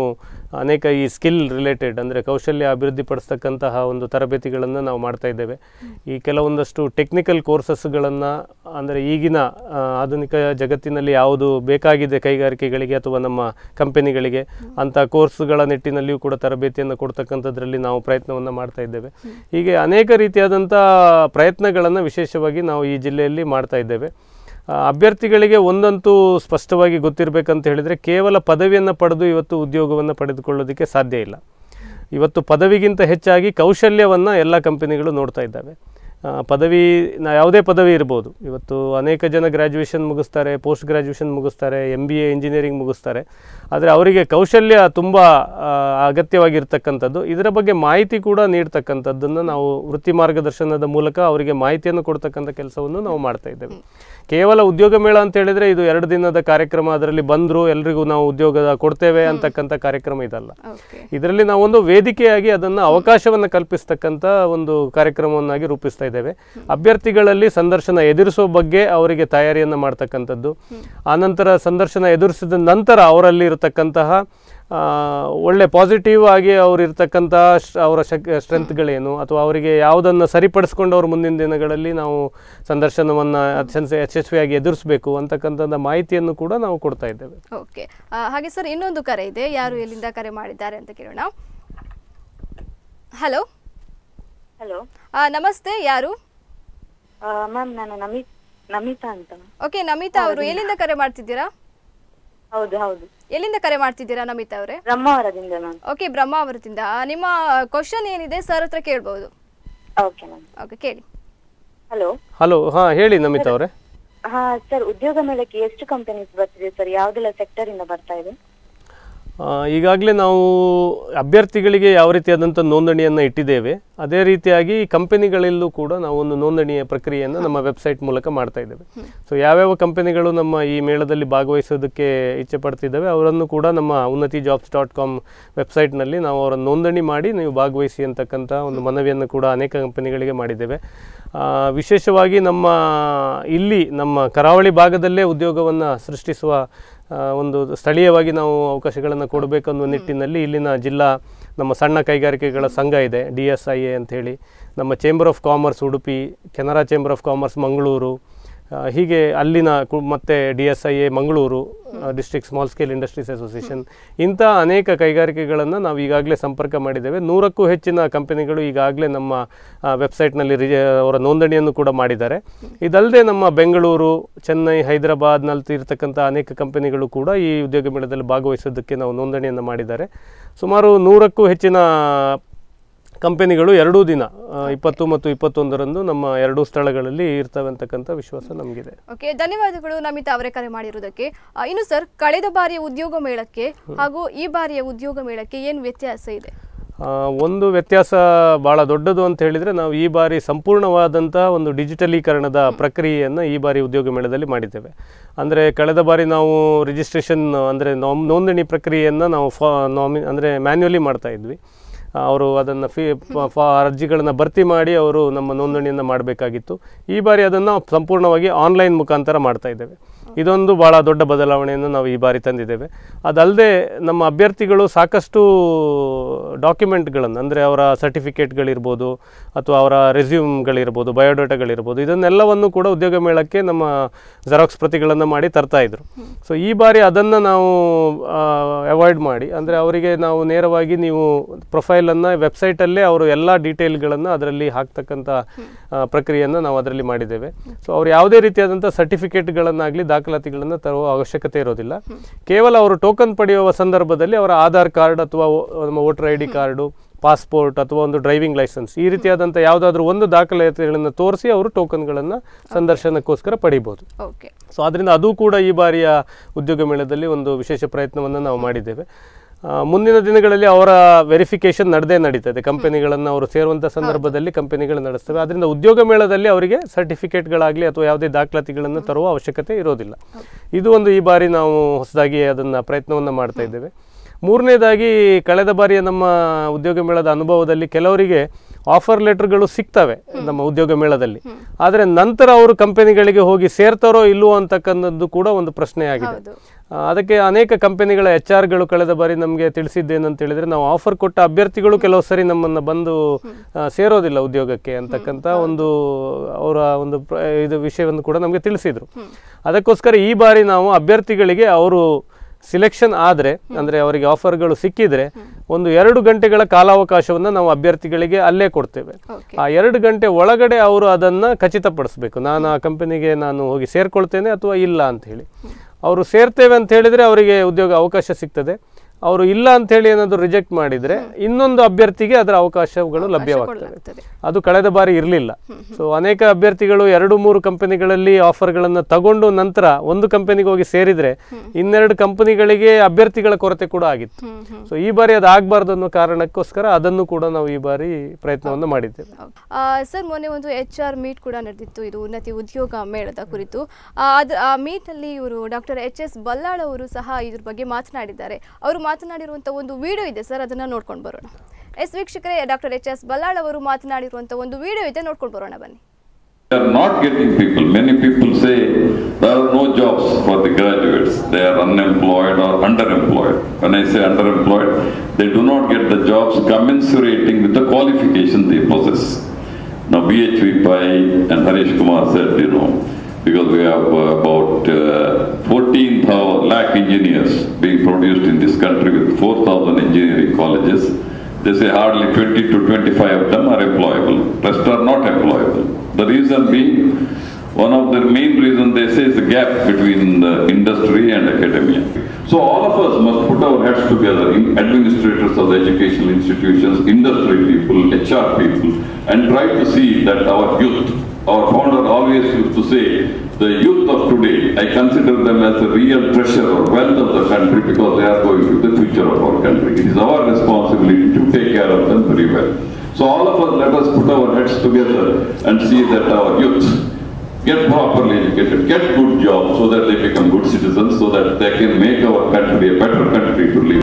ಅನೇಕ ಈ ಸ್ಕಿಲ್ ರಿಲೇಟೆಡ್ ಅಂದರೆ ಕೌಶಲ್ಯ ಅಭಿವೃದ್ಧಿಪಡಿಸ್ತಕ್ಕಂತಹ ಒಂದು ತರಬೇತಿಗಳನ್ನು ನಾವು ಮಾಡ್ತಾ ಇದ್ದೇವೆ ಈ ಕೆಲವೊಂದಷ್ಟು ಟೆಕ್ನಿಕಲ್ ಕೋರ್ಸಸ್ಗಳನ್ನು ಅಂದರೆ ಈಗಿನ ಆ, ಆಧುನಿಕ ಜಗತ್ತಿನಲ್ಲಿ ಯಾವುದು ಬೇಕಾಗಿದೆ ಕೈಗಾರಿಕೆಗಳಿಗೆ ಅಥವಾ ನಮ್ಮ ಕಂಪನಿಗಳಿಗೆ ಅಂಥ ಕೋರ್ಸ್ಗಳ ನಿಟ್ಟಿನಲ್ಲಿಯೂ ಕೂಡ ತರಬೇತಿಯನ್ನು ಕೊಡ್ತಕ್ಕಂಥದ್ರಲ್ಲಿ ನಾವು ಪ್ರಯತ್ನವನ್ನು ಮಾಡ್ತಾ ಇದ್ದೇವೆ ಹೀಗೆ ಅನೇಕ ರೀತಿಯಾದಂಥ ಪ್ರಯತ್ನಗಳನ್ನು ವಿಶೇಷವಾಗಿ ನಾವು ಈ ಜಿಲ್ಲೆಯಲ್ಲಿ ಮಾಡ್ತಾ ಇದ್ದೇವೆ ಆ, ಅಭ್ಯರ್ಥಿಗಳಿಗೆ ಒಂದಂತೂ ಸ್ಪಷ್ಟವಾಗಿ ಗೊತ್ತಿರಬೇಕಂತ ಹೇಳಿದರೆ ಕೇವಲ ಪದವಿಯನ್ನು ಪಡೆದು ಇವತ್ತು ಉದ್ಯೋಗವನ್ನು ಪಡೆದುಕೊಳ್ಳೋದಕ್ಕೆ ಸಾಧ್ಯ ಇಲ್ಲ ಇವತ್ತು ಪದವಿಗಿಂತ ಹೆಚ್ಚಾಗಿ ಕೌಶಲ್ಯವನ್ನು ಎಲ್ಲ ಕಂಪನಿಗಳು ನೋಡ್ತಾ ಇದ್ದಾವೆ ಆ, ಪದವಿ ನಾ ಯಾವುದೇ ಪದವಿ ಇರ್ಬೋದು ಇವತ್ತು ಅನೇಕ ಜನ ಗ್ರ್ಯಾಜುಯೇಷನ್ ಮುಗಿಸ್ತಾರೆ ಪೋಸ್ಟ್ ಗ್ರ್ಯಾಜುಯೇಷನ್ ಮುಗಿಸ್ತಾರೆ ಎಮ್ ಬಿ ಎ ಇಂಜಿನಿಯರಿಂಗ್ ಮುಗಿಸ್ತಾರೆ ಆದರೆ ಅವರಿಗೆ ಕೌಶಲ್ಯ ತುಂಬ ಆ, ಅಗತ್ಯವಾಗಿರ್ತಕ್ಕಂಥದ್ದು ಇದರ ಬಗ್ಗೆ ಮಾಹಿತಿ ಕೂಡ ನೀಡ್ತಕ್ಕಂಥದ್ದನ್ನು ನಾವು ವೃತ್ತಿ ಮಾರ್ಗದರ್ಶನದ ಮೂಲಕ ಅವರಿಗೆ ಮಾಹಿತಿಯನ್ನು ಕೊಡ್ತಕ್ಕಂಥ ಕೆಲಸವನ್ನು ನಾವು ಮಾಡ್ತಾ ಇದ್ದೇವೆ ಕೇವಲ ಉದ್ಯೋಗ ಮೇಳ ಅಂತ ಹೇಳಿದರೆ ಇದು ಎರಡು ದಿನದ ಕಾರ್ಯಕ್ರಮ ಅದರಲ್ಲಿ ಬಂದರು ಎಲ್ರಿಗೂ ನಾವು ಉದ್ಯೋಗ ಕೊಡ್ತೇವೆ ಅಂತಕ್ಕಂಥ ಕಾರ್ಯಕ್ರಮ ಇದಲ್ಲ ಓಕೆ ಇದರಲ್ಲಿ ನಾವೊಂದು ವೇದಿಕೆಯಾಗಿ ಅದನ್ನು ಅವಕಾಶವನ್ನು ಕಲ್ಪಿಸ್ತಕ್ಕಂಥ ಒಂದು ಕಾರ್ಯಕ್ರಮವನ್ನಾಗಿ ರೂಪಿಸ್ತಾ ಇದ್ದೇವೆ ಅಭ್ಯರ್ಥಿಗಳಲ್ಲಿ ಸಂದರ್ಶನ ಎದುರಿಸೋ ಬಗ್ಗೆ ಅವರಿಗೆ ತಯಾರಿಯನ್ನು ಮಾಡ್ತಕ್ಕಂಥದ್ದು ಆನಂತರ ಸಂದರ್ಶನ ಎದುರಿಸಿದ ನಂತರ ಅವರಲ್ಲಿ ಇರತಕ್ಕಂತಹ ಆ, ಒಳ್ಳೆ ಪಾಸಿಟಿವ್ ಆಗಿ ಅವ್ರು ಇರ್ತಕ್ಕಂಥ ಅವರ ಶಕ್ ಸ್ಟ್ರೆಂತ್ಗಳೇನು ಅಥವಾ ಅವರಿಗೆ ಯಾವುದನ್ನು ಸರಿಪಡಿಸ್ಕೊಂಡು ಅವ್ರು ಮುಂದಿನ ದಿನಗಳಲ್ಲಿ ನಾವು ಸಂದರ್ಶನವನ್ನು ಅತ್ಯಂತ ಯಶಸ್ವಿಯಾಗಿ ಎದುರಿಸಬೇಕು ಅಂತಕ್ಕಂಥ ಮಾಹಿತಿಯನ್ನು ಕೂಡ ನಾವು ಕೊಡ್ತಾ ಇದ್ದೇವೆ ಓಕೆ ಆ, ಹಾಗೆ ಸರ್ ಇನ್ನೊಂದು ಕರೆ ಇದೆ ಯಾರು ಎಲ್ಲಿಂದ ಕರೆ ಮಾಡಿದ್ದಾರೆ ಅಂತ ಕೇಳೋಣ ಹಲೋ ಹಲೋ ನಮಸ್ತೆ ಯಾರು ಮ್ಯಾಮ್ ನಾನು ನಮಿ ನಮಿತಾ ಅಂತ ಓಕೆ ನಮಿತಾ ಅವರು ಎಲ್ಲಿಂದ ಕರೆ ಮಾಡ್ತಿದ್ದೀರಾ ಹೌದು ಹೌದು ಎಲ್ಲಿಂದ ಕರೆ ಮಾಡ್ತಿದ್ದೀರಾ ನಮಿತಾ ಅವರೇ ಬ್ರಹ್ಮಾವರದಿಂದ ಮ್ಯಾಮ್ ಓಕೆ ಬ್ರಹ್ಮಾವರದಿಂದ ನಿಮ್ಮ ಕ್ವಶನ್ ಏನಿದೆ ಸರ್ ಹತ್ರ ಕೇಳ್ಬೋದು ಓಕೆ ಮ್ಯಾಮ್ ಓಕೆ ಕೇಳಿ ಹಲೋ ಹಲೋ ಹಾಂ ಹೇಳಿ ನಮಿತಾ ಅವರೇ ಹಾ ಸರ್ ಉದ್ಯೋಗ ಮೇಳಕ್ಕೆ ಎಷ್ಟು ಕಂಪನೀಸ್ ಬರ್ತಿದೆ ಸರ್ ಯಾವ್ದೆಲ್ಲ ಸೆಕ್ಟರ್ ಇಂದ ಬರ್ತಾ ಇದೆ ಈಗಾಗಲೇ ನಾವು ಅಭ್ಯರ್ಥಿಗಳಿಗೆ ಯಾವ ರೀತಿಯಾದಂಥ ನೋಂದಣಿಯನ್ನು ಇಟ್ಟಿದ್ದೇವೆ ಅದೇ ರೀತಿಯಾಗಿ ಕಂಪನಿಗಳಲ್ಲೂ ಕೂಡ ನಾವು ಒಂದು ನೋಂದಣಿಯ ಪ್ರಕ್ರಿಯೆಯನ್ನು ನಮ್ಮ ವೆಬ್ಸೈಟ್ ಮೂಲಕ ಮಾಡ್ತಾ ಇದ್ದೇವೆ ಸೊ ಯಾವ್ಯಾವ ಕಂಪನಿಗಳು ನಮ್ಮ ಈ ಮೇಳದಲ್ಲಿ ಭಾಗವಹಿಸೋದಕ್ಕೆ ಇಚ್ಛೆ ಪಡ್ತಿದ್ದಾವೆ ಅವರನ್ನು ಕೂಡ ನಮ್ಮ ಉನ್ನತಿ ಜಾಬ್ಸ್ ಡಾಟ್ ಕಾಮ್ ವೆಬ್ಸೈಟ್ನಲ್ಲಿ ನಾವು ಅವರ ನೋಂದಣಿ ಮಾಡಿ ನೀವು ಭಾಗವಹಿಸಿ ಅಂತಕ್ಕಂಥ ಒಂದು ಮನವಿಯನ್ನು ಕೂಡ ಅನೇಕ ಕಂಪನಿಗಳಿಗೆ ಮಾಡಿದ್ದೇವೆ ಆ, ವಿಶೇಷವಾಗಿ ನಮ್ಮ ಇಲ್ಲಿ ನಮ್ಮ ಕರಾವಳಿ ಭಾಗದಲ್ಲೇ ಉದ್ಯೋಗವನ್ನು ಸೃಷ್ಟಿಸುವ ಆ, ಒಂದು ಸ್ಥಳೀಯವಾಗಿ ನಾವು ಅವಕಾಶಗಳನ್ನು ಕೊಡಬೇಕನ್ನೋ ನಿಟ್ಟಿನಲ್ಲಿ ಇಲ್ಲಿನ ಜಿಲ್ಲಾ ನಮ್ಮ ಸಣ್ಣ ಕೈಗಾರಿಕೆಗಳ ಸಂಘ ಇದೆ ಡಿ ಎಸ್ ಐ ಎ ಅಂಥೇಳಿ ನಮ್ಮ chamber of commerce Udupi Canara chamber of commerce Mangaluru ಆ, ಹೀಗೆ ಅಲ್ಲಿನ ಕು- ಮತ್ತೆ D S I A Mangaluru district small scale industries association ಇಂಥ ಅನೇಕ ಕೈಗಾರಿಕೆಗಳನ್ನು ನಾವು ಈಗಾಗಲೇ ಸಂಪರ್ಕ ಮಾಡಿದ್ದೇವೆ ನೂರಕ್ಕೂ ಹೆಚ್ಚಿನ ಕಂಪನಿಗಳು ಈಗಾಗಲೇ ನಮ್ಮ ವೆಬ್ಸೈಟ್ನಲ್ಲಿ ರಿ ಅವರ ನೋಂದಣಿಯನ್ನು ಕೂಡ ಮಾಡಿದ್ದಾರೆ ಇದಲ್ಲದೆ ನಮ್ಮ ಬೆಂಗಳೂರು ಚೆನ್ನೈ ಹೈದರಾಬಾದ್ನಲ್ಲಿ ಇರತಕ್ಕಂಥ ಅನೇಕ ಕಂಪನಿಗಳು ಕೂಡ ಈ ಉದ್ಯೋಗ ಮೇಳದಲ್ಲಿ ಭಾಗವಹಿಸೋದಕ್ಕೆ ನಾವು ನೋಂದಣಿಯನ್ನು ಮಾಡಿದ್ದಾರೆ ಸುಮಾರು ನೂರಕ್ಕೂ ಹೆಚ್ಚಿನ ಕಂಪನಿಗಳು ಎರಡೂ ದಿನ ಆ, ಇಪ್ಪತ್ತು ಮತ್ತು ಇಪ್ಪತ್ತೊಂದರಂದು ನಮ್ಮ ಎರಡೂ ಸ್ಥಳಗಳಲ್ಲಿ ಇರ್ತವೆ ಅಂತಕ್ಕಂಥ ವಿಶ್ವಾಸ ನಮಗಿದೆ ಓಕೆ ಧನ್ಯವಾದಗಳು ನಮಿತಾ ಅವರೇ ಕರೆ ಮಾಡಿರುವುದಕ್ಕೆ ಆ, ಇನ್ನು ಸರ್ ಕಳೆದ ಬಾರಿಯ ಉದ್ಯೋಗ ಮೇಳಕ್ಕೆ ಹಾಗೂ ಈ ಬಾರಿಯ ಉದ್ಯೋಗ ಮೇಳಕ್ಕೆ ಏನು ವ್ಯತ್ಯಾಸ ಇದೆ ಆ, ಒಂದು ವ್ಯತ್ಯಾಸ ಭಾಳ ದೊಡ್ಡದು ಅಂತ ಹೇಳಿದರೆ ನಾವು ಈ ಬಾರಿ ಸಂಪೂರ್ಣವಾದಂಥ ಒಂದು ಡಿಜಿಟಲೀಕರಣದ ಪ್ರಕ್ರಿಯೆಯನ್ನು ಈ ಬಾರಿ ಉದ್ಯೋಗ ಮೇಳದಲ್ಲಿ ಮಾಡಿದ್ದೇವೆ ಅಂದರೆ ಕಳೆದ ಬಾರಿ ನಾವು ರಿಜಿಸ್ಟ್ರೇಷನ್ ಅಂದರೆ ನೋಮ್ ನೋಂದಣಿ ಪ್ರಕ್ರಿಯೆಯನ್ನು ನಾವು ಫಾ ನಾಮಿ ಅಂದರೆ ಮ್ಯಾನ್ಯುವಲಿ ಮಾಡ್ತಾ ಇದ್ವಿ ಅವರು ಅದನ್ನು ಫೀ ಫಾ ಅರ್ಜಿಗಳನ್ನು ಭರ್ತಿ ಮಾಡಿ ಅವರು ನಮ್ಮ ನೋಂದಣಿಯನ್ನು ಮಾಡಬೇಕಾಗಿತ್ತು ಈ ಬಾರಿ ಅದನ್ನು ಸಂಪೂರ್ಣವಾಗಿ ಆನ್ಲೈನ್ ಮುಖಾಂತರ ಮಾಡ್ತಾ ಇದ್ದೇವೆ ಇದೊಂದು ಭಾಳ ದೊಡ್ಡ ಬದಲಾವಣೆಯನ್ನು ನಾವು ಈ ಬಾರಿ ತಂದಿದ್ದೇವೆ ಅದಲ್ಲದೆ ನಮ್ಮ ಅಭ್ಯರ್ಥಿಗಳು ಸಾಕಷ್ಟು ಡಾಕ್ಯುಮೆಂಟ್ಗಳನ್ನು ಅಂದರೆ ಅವರ ಸರ್ಟಿಫಿಕೇಟ್ಗಳಿರ್ಬೋದು ಅಥವಾ ಅವರ ರೆಸ್ಯೂಮ್ಗಳಿರ್ಬೋದು ಬಯೋಡಾಟಾಗಳಿರ್ಬೋದು ಇದನ್ನೆಲ್ಲವನ್ನು ಕೂಡ ಉದ್ಯೋಗ ಮೇಳಕ್ಕೆ ನಮ್ಮ ಜೆರಾಕ್ಸ್ ಪ್ರತಿಗಳನ್ನು ಮಾಡಿ ತರ್ತಾ ಇದ್ರು ಸೊ ಈ ಬಾರಿ ಅದನ್ನು ನಾವು ಅವಾಯ್ಡ್ ಮಾಡಿ ಅಂದರೆ ಅವರಿಗೆ ನಾವು ನೇರವಾಗಿ ನೀವು ಪ್ರೊಫೈಲನ್ನು ವೆಬ್ಸೈಟಲ್ಲೇ ಅವರು ಎಲ್ಲ ಡೀಟೇಲ್ಗಳನ್ನು ಅದರಲ್ಲಿ ಹಾಕ್ತಕ್ಕಂಥ ಆ, ಪ್ರಕ್ರಿಯೆಯನ್ನು ನಾವು ಅದರಲ್ಲಿ ಮಾಡಿದ್ದೇವೆ ಸೊ ಅವ್ರು ಯಾವುದೇ ರೀತಿಯಾದಂಥ ಸರ್ಟಿಫಿಕೇಟ್ಗಳನ್ನಾಗಲಿ ದಾಖಲಾತಿಗಳನ್ನು ತರುವ ಅವಶ್ಯಕತೆ ಇರೋದಿಲ್ಲ ಕೇವಲ ಅವರು ಟೋಕನ್ ಪಡೆಯುವ ಸಂದರ್ಭದಲ್ಲಿ ಅವರ ಆಧಾರ್ ಕಾರ್ಡ್ ಅಥವಾ ಓ- ನಮ್ಮ voter I D card passport ಅಥವಾ ಒಂದು ಡ್ರೈವಿಂಗ್ ಲೈಸೆನ್ಸ್ ಈ ರೀತಿಯಾದಂಥ ಯಾವುದಾದ್ರೂ ಒಂದು ದಾಖಲಾತಿಗಳನ್ನು ತೋರಿಸಿ ಅವರು ಟೋಕನ್ಗಳನ್ನು ಸಂದರ್ಶನಕ್ಕೋಸ್ಕರ ಪಡಿಬೋದು ಓಕೆ ಸೊ ಆದ್ದರಿಂದ ಅದು ಕೂಡ ಈ ಬಾರಿಯ ಉದ್ಯೋಗ ಮೇಳದಲ್ಲಿ ಒಂದು ವಿಶೇಷ ಪ್ರಯತ್ನವನ್ನು ನಾವು ಮಾಡಿದ್ದೇವೆ ಆ, ಮುಂದಿನ ದಿನಗಳಲ್ಲಿ ಅವರ ವೆರಿಫಿಕೇಶನ್ ನಡೆದೇ ನಡೀತದೆ ಕಂಪನಿಗಳನ್ನು ಅವರು ಸೇರುವಂಥ ಸಂದರ್ಭದಲ್ಲಿ ಕಂಪನಿಗಳು ನಡೆಸ್ತವೆ ಅದರಿಂದ ಉದ್ಯೋಗ ಮೇಳದಲ್ಲಿ ಅವರಿಗೆ ಸರ್ಟಿಫಿಕೇಟ್ಗಳಾಗಲಿ ಅಥವಾ ಯಾವುದೇ ದಾಖಲಾತಿಗಳನ್ನು ತರುವ ಅವಶ್ಯಕತೆ ಇರೋದಿಲ್ಲ ಇದು ಒಂದು ಈ ಬಾರಿ ನಾವು ಹೊಸದಾಗಿ ಅದನ್ನು ಪ್ರಯತ್ನವನ್ನು ಮಾಡ್ತಾ ಇದ್ದೇವೆ ಮೂರನೇದಾಗಿ ಕಳೆದ ಬಾರಿಯ ನಮ್ಮ ಉದ್ಯೋಗ ಮೇಳದ ಅನುಭವದಲ್ಲಿ ಕೆಲವರಿಗೆ ಆಫರ್ ಲೆಟರ್ಗಳು ಸಿಗ್ತವೆ ನಮ್ಮ ಉದ್ಯೋಗ ಮೇಳದಲ್ಲಿ ಆದರೆ ನಂತರ ಅವರು ಕಂಪನಿಗಳಿಗೆ ಹೋಗಿ ಸೇರ್ತಾರೋ ಇಲ್ವೋ ಅಂತಕ್ಕಂಥದ್ದು ಕೂಡ ಒಂದು ಪ್ರಶ್ನೆ ಆಗಿದೆ ಹೌದು. ಆ, ಅದಕ್ಕೆ ಅನೇಕ ಕಂಪನಿಗಳ ಎಚ್ ಆರ್ಗಳು ಕಳೆದ ಬಾರಿ ನಮಗೆ ತಿಳಿಸಿದ್ದೇನಂತ ಹೇಳಿದ್ರೆ ನಾವು ಆಫರ್ ಕೊಟ್ಟ ಅಭ್ಯರ್ಥಿಗಳು ಕೆಲವು ಸರಿ ನಮ್ಮನ್ನು ಬಂದು ಆ, ಸೇರೋದಿಲ್ಲ ಉದ್ಯೋಗಕ್ಕೆ ಅಂತಕ್ಕಂಥ ಒಂದು ಅವರ ಒಂದು ಪ್ರ- ಇದು ವಿಷಯವನ್ನು ಕೂಡ ನಮಗೆ ತಿಳಿಸಿದರು ಅದಕ್ಕೋಸ್ಕರ ಈ ಬಾರಿ ನಾವು ಅಭ್ಯರ್ಥಿಗಳಿಗೆ ಅವರು ಸಿಲೆಕ್ಷನ್ ಆದರೆ ಅಂದರೆ ಅವರಿಗೆ ಆಫರ್ಗಳು ಸಿಕ್ಕಿದ್ರೆ ಒಂದು ಎರಡು ಗಂಟೆಗಳ ಕಾಲಾವಕಾಶವನ್ನು ನಾವು ಅಭ್ಯರ್ಥಿಗಳಿಗೆ ಅಲ್ಲೇ ಕೊಡ್ತೇವೆ ಓಕೆ ಆ ಎರಡು ಗಂಟೆ ಒಳಗಡೆ ಅವರು ಅದನ್ನು ಖಚಿತಪಡಿಸ್ಬೇಕು ನಾನು ಆ ಕಂಪನಿಗೆ ನಾನು ಹೋಗಿ ಸೇರ್ಕೊಳ್ತೇನೆ ಅಥವಾ ಇಲ್ಲ ಅಂತ ಹೇಳಿ ಅವರು ಸೇರ್ತೇವೆ ಅಂತ ಹೇಳಿದರೆ ಅವರಿಗೆ ಉದ್ಯೋಗ ಅವಕಾಶ ಸಿಗ್ತದೆ ಅವರು ಇಲ್ಲ ಅಂತ ಹೇಳಿ ಏನಾದರೂ ರಿಜೆಕ್ಟ್ ಮಾಡಿದರೆ ಇನ್ನೊಂದು ಅಭ್ಯರ್ಥಿಗೆ ಅದರ ಅವಕಾಶಗಳು ಲಭ್ಯವಾಗ್ತದೆ ಕೊಡಲಾಗ್ತದೆ. ಅದು ಕಳೆದ ಬಾರಿ ಇರಲಿಲ್ಲ ಸೊ ಅನೇಕ ಅಭ್ಯರ್ಥಿಗಳು ಎರಡು ಮೂರು ಕಂಪನಿಗಳಲ್ಲಿ ಆಫರ್ಗಳನ್ನು ತಗೊಂಡು ನಂತರ ಒಂದು ಕಂಪನಿಗೆ ಹೋಗಿ ಸೇರಿದರೆ ಇನ್ನೆರಡು ಕಂಪನಿಗಳಿಗೆ ಅಭ್ಯರ್ಥಿಗಳ ಕೊರತೆ ಕೂಡ ಆಗಿತ್ತು ಹ್ಮ್ ಹ್ಮ್ ಸೊ ಈ ಬಾರಿ ಅದು ಆಗಬಾರ್ದು ಅನ್ನೋ ಕಾರಣಕ್ಕೋಸ್ಕರ ಅದನ್ನು ಕೂಡ ನಾವು ಈ ಬಾರಿ ಪ್ರಯತ್ನವನ್ನು ಮಾಡಿದ್ದೇವೆ ಆ, ಸರ್ ಮೊನ್ನೆ ಒಂದು ಎಚ್ ಆರ್ ಮೀಟ್ ಕೂಡ ನಡೆದಿತ್ತು ಇದು ಉನ್ನತಿ ಉದ್ಯೋಗ ಮೇಳದ ಕುರಿತು ಆ, ಅದು ಆ ಮೀಟಲ್ಲಿ ಇವರು ಡಾಕ್ಟರ್ ಎಚ್ ಎಸ್ ಬಲ್ಲಾಳ್ ಅವರು ಸಹ ಇದ್ರ ಬಗ್ಗೆ ಮಾತನಾಡಿದ್ದಾರೆ ಅವರು ಮಾತನಾಡಿರುವಂಥ ಒಂದು ವಿಡಿಯೋ ಇದೆ ಸರ್ ಅದನ್ನು ನೋಡ್ಕೊಂಡು ಬರೋಣ ಎಸ್ ವೀಕ್ಷಕರೇ ಡಾಕ್ಟರ್ ಎಚ್ ಎಸ್ ಬಲ್ಲಾಳ್ ಅವರು ಮಾತನಾಡಿರುವಂಥ ಒಂದು ವಿಡಿಯೋ ಇದೆ ನೋಡ್ಕೊಂಡು ಬರೋಣ ಬನ್ನಿ They are not getting people. Many people say there are no jobs for the graduates. They are unemployed or underemployed. When I say underemployed, they do not get the jobs commensurating with the qualification they possess. Now BHV Pai and Harish Kumar said, you know, because we have uh, about uh, 14 lakh engineers being produced in this country with 4,000 engineering colleges. They say hardly 20 to 25 of them are employable. Rest are not employable. The reason being, one of the main reasons they say is the gap between the industry and academia. So all of us must put our heads together, in administrators of the educational institutions, industry people, HR people, and try to see that our youth, our founder always used to say, the youth of today, I consider them as the real treasure or wealth of the country because they are going to be the future of our country. It is our responsibility to take care of them very well. So all of us, let us put our heads together and see that our youth get properly educated, get good jobs so that they become good citizens, so that they can make our country a better country to live.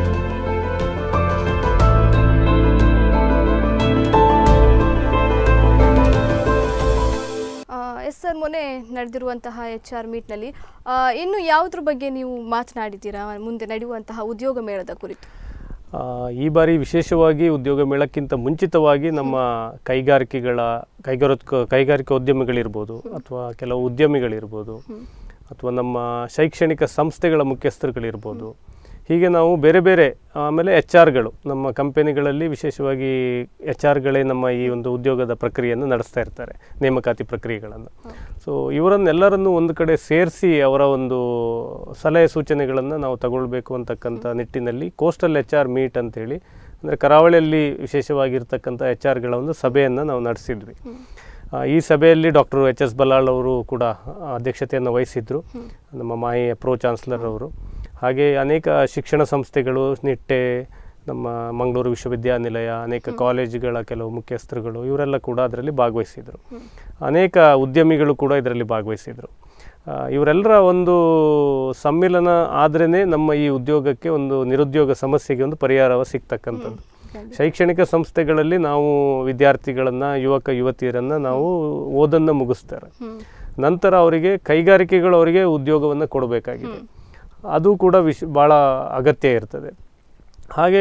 Yes sir ಮೊನ್ನೆ ನಡೆದಿರುವಂತಹ H R ಮೀಟ್ನಲ್ಲಿ ಇನ್ನು ಯಾವುದ್ರ ಬಗ್ಗೆ ನೀವು ಮಾತನಾಡಿದ್ದೀರಾ ಮುಂದೆ ನಡೆಯುವಂತಹ ಉದ್ಯೋಗ ಮೇಳದ ಕುರಿತು ಆ, ಈ ಬಾರಿ ವಿಶೇಷವಾಗಿ ಉದ್ಯೋಗ ಮೇಳಕ್ಕಿಂತ ಮುಂಚಿತವಾಗಿ ನಮ್ಮ ಕೈಗಾರಿಕೆಗಳ ಕೈಗಾರಿಕ ಕೈಗಾರಿಕಾ ಉದ್ಯಮಿಗಳಿರ್ಬೋದು ಅಥವಾ ಕೆಲವು ಉದ್ಯಮಿಗಳಿರ್ಬೋದು ಅಥವಾ ನಮ್ಮ ಶೈಕ್ಷಣಿಕ ಸಂಸ್ಥೆಗಳ ಮುಖ್ಯಸ್ಥರುಗಳಿರ್ಬೋದು ಹೀಗೆ ನಾವು ಬೇರೆ ಬೇರೆ ಆಮೇಲೆ ಎಚ್ ಆರ್ಗಳು ನಮ್ಮ ಕಂಪನಿಗಳಲ್ಲಿ ವಿಶೇಷವಾಗಿ ಎಚ್ ಆರ್ಗಳೇ ನಮ್ಮ ಈ ಒಂದು ಉದ್ಯೋಗದ ಪ್ರಕ್ರಿಯೆಯನ್ನು ನಡೆಸ್ತಾ ಇರ್ತಾರೆ ನೇಮಕಾತಿ ಪ್ರಕ್ರಿಯೆಗಳನ್ನು ಸೊ ಇವರನ್ನೆಲ್ಲರನ್ನು ಒಂದು ಕಡೆ ಸೇರಿಸಿ ಅವರ ಒಂದು ಸಲಹೆ ಸೂಚನೆಗಳನ್ನು ನಾವು ತಗೊಳ್ಬೇಕು ಅಂತಕ್ಕಂಥ ನಿಟ್ಟಿನಲ್ಲಿ ಕೋಸ್ಟಲ್ ಎಚ್ ಆರ್ ಮೀಟ್ ಅಂತೇಳಿ ಅಂದರೆ ಕರಾವಳಿಯಲ್ಲಿ ವಿಶೇಷವಾಗಿರ್ತಕ್ಕಂಥ ಎಚ್ ಆರ್ಗಳ ಒಂದು ಸಭೆಯನ್ನು ನಾವು ನಡೆಸಿದ್ವಿ ಆ, ಈ ಸಭೆಯಲ್ಲಿ ಡಾಕ್ಟರ್ ಎಚ್ ಎಸ್ ಬಲ್ಲಾಳ್ ಅವರು ಕೂಡ ಆ, ಅಧ್ಯಕ್ಷತೆಯನ್ನು ವಹಿಸಿದ್ರು ನಮ್ಮ ಮಾಯಿ ಪ್ರೋ ಚಾನ್ಸಲರ್ ಅವರು ಹಾಗೆ ಅನೇಕ ಶಿಕ್ಷಣ ಸಂಸ್ಥೆಗಳು ನಿಟ್ಟೆ ನಮ್ಮ ಮಂಗಳೂರು ವಿಶ್ವವಿದ್ಯಾನಿಲಯ ಅನೇಕ ಕಾಲೇಜುಗಳ ಕೆಲವು ಮುಖ್ಯಸ್ಥರುಗಳು ಇವರೆಲ್ಲ ಕೂಡ ಅದರಲ್ಲಿ ಭಾಗವಹಿಸಿದರು ಅನೇಕ ಉದ್ಯಮಿಗಳು ಕೂಡ ಇದರಲ್ಲಿ ಭಾಗವಹಿಸಿದರು ಆ, ಇವರೆಲ್ಲರ ಒಂದು ಸಮ್ಮಿಲನ ಆದ್ರೇ ನಮ್ಮ ಈ ಉದ್ಯೋಗಕ್ಕೆ ಒಂದು ನಿರುದ್ಯೋಗ ಸಮಸ್ಯೆಗೆ ಒಂದು ಪರಿಹಾರ ಸಿಗ್ತಕ್ಕಂಥದ್ದು ಶೈಕ್ಷಣಿಕ ಸಂಸ್ಥೆಗಳಲ್ಲಿ ನಾವು ವಿದ್ಯಾರ್ಥಿಗಳನ್ನು ಯುವಕ ಯುವತಿಯರನ್ನು ನಾವು ಓದನ್ನು ಮುಗಿಸ್ತಾರೆ ನಂತರ ಅವರಿಗೆ ಕೈಗಾರಿಕೆಗಳು ಅವರಿಗೆ ಉದ್ಯೋಗವನ್ನು ಕೊಡಬೇಕಾಗಿದೆ ಅದು ಕೂಡ ವಿಶ್ ಭಾಳ ಅಗತ್ಯ ಇರ್ತದೆ ಹಾಗೆ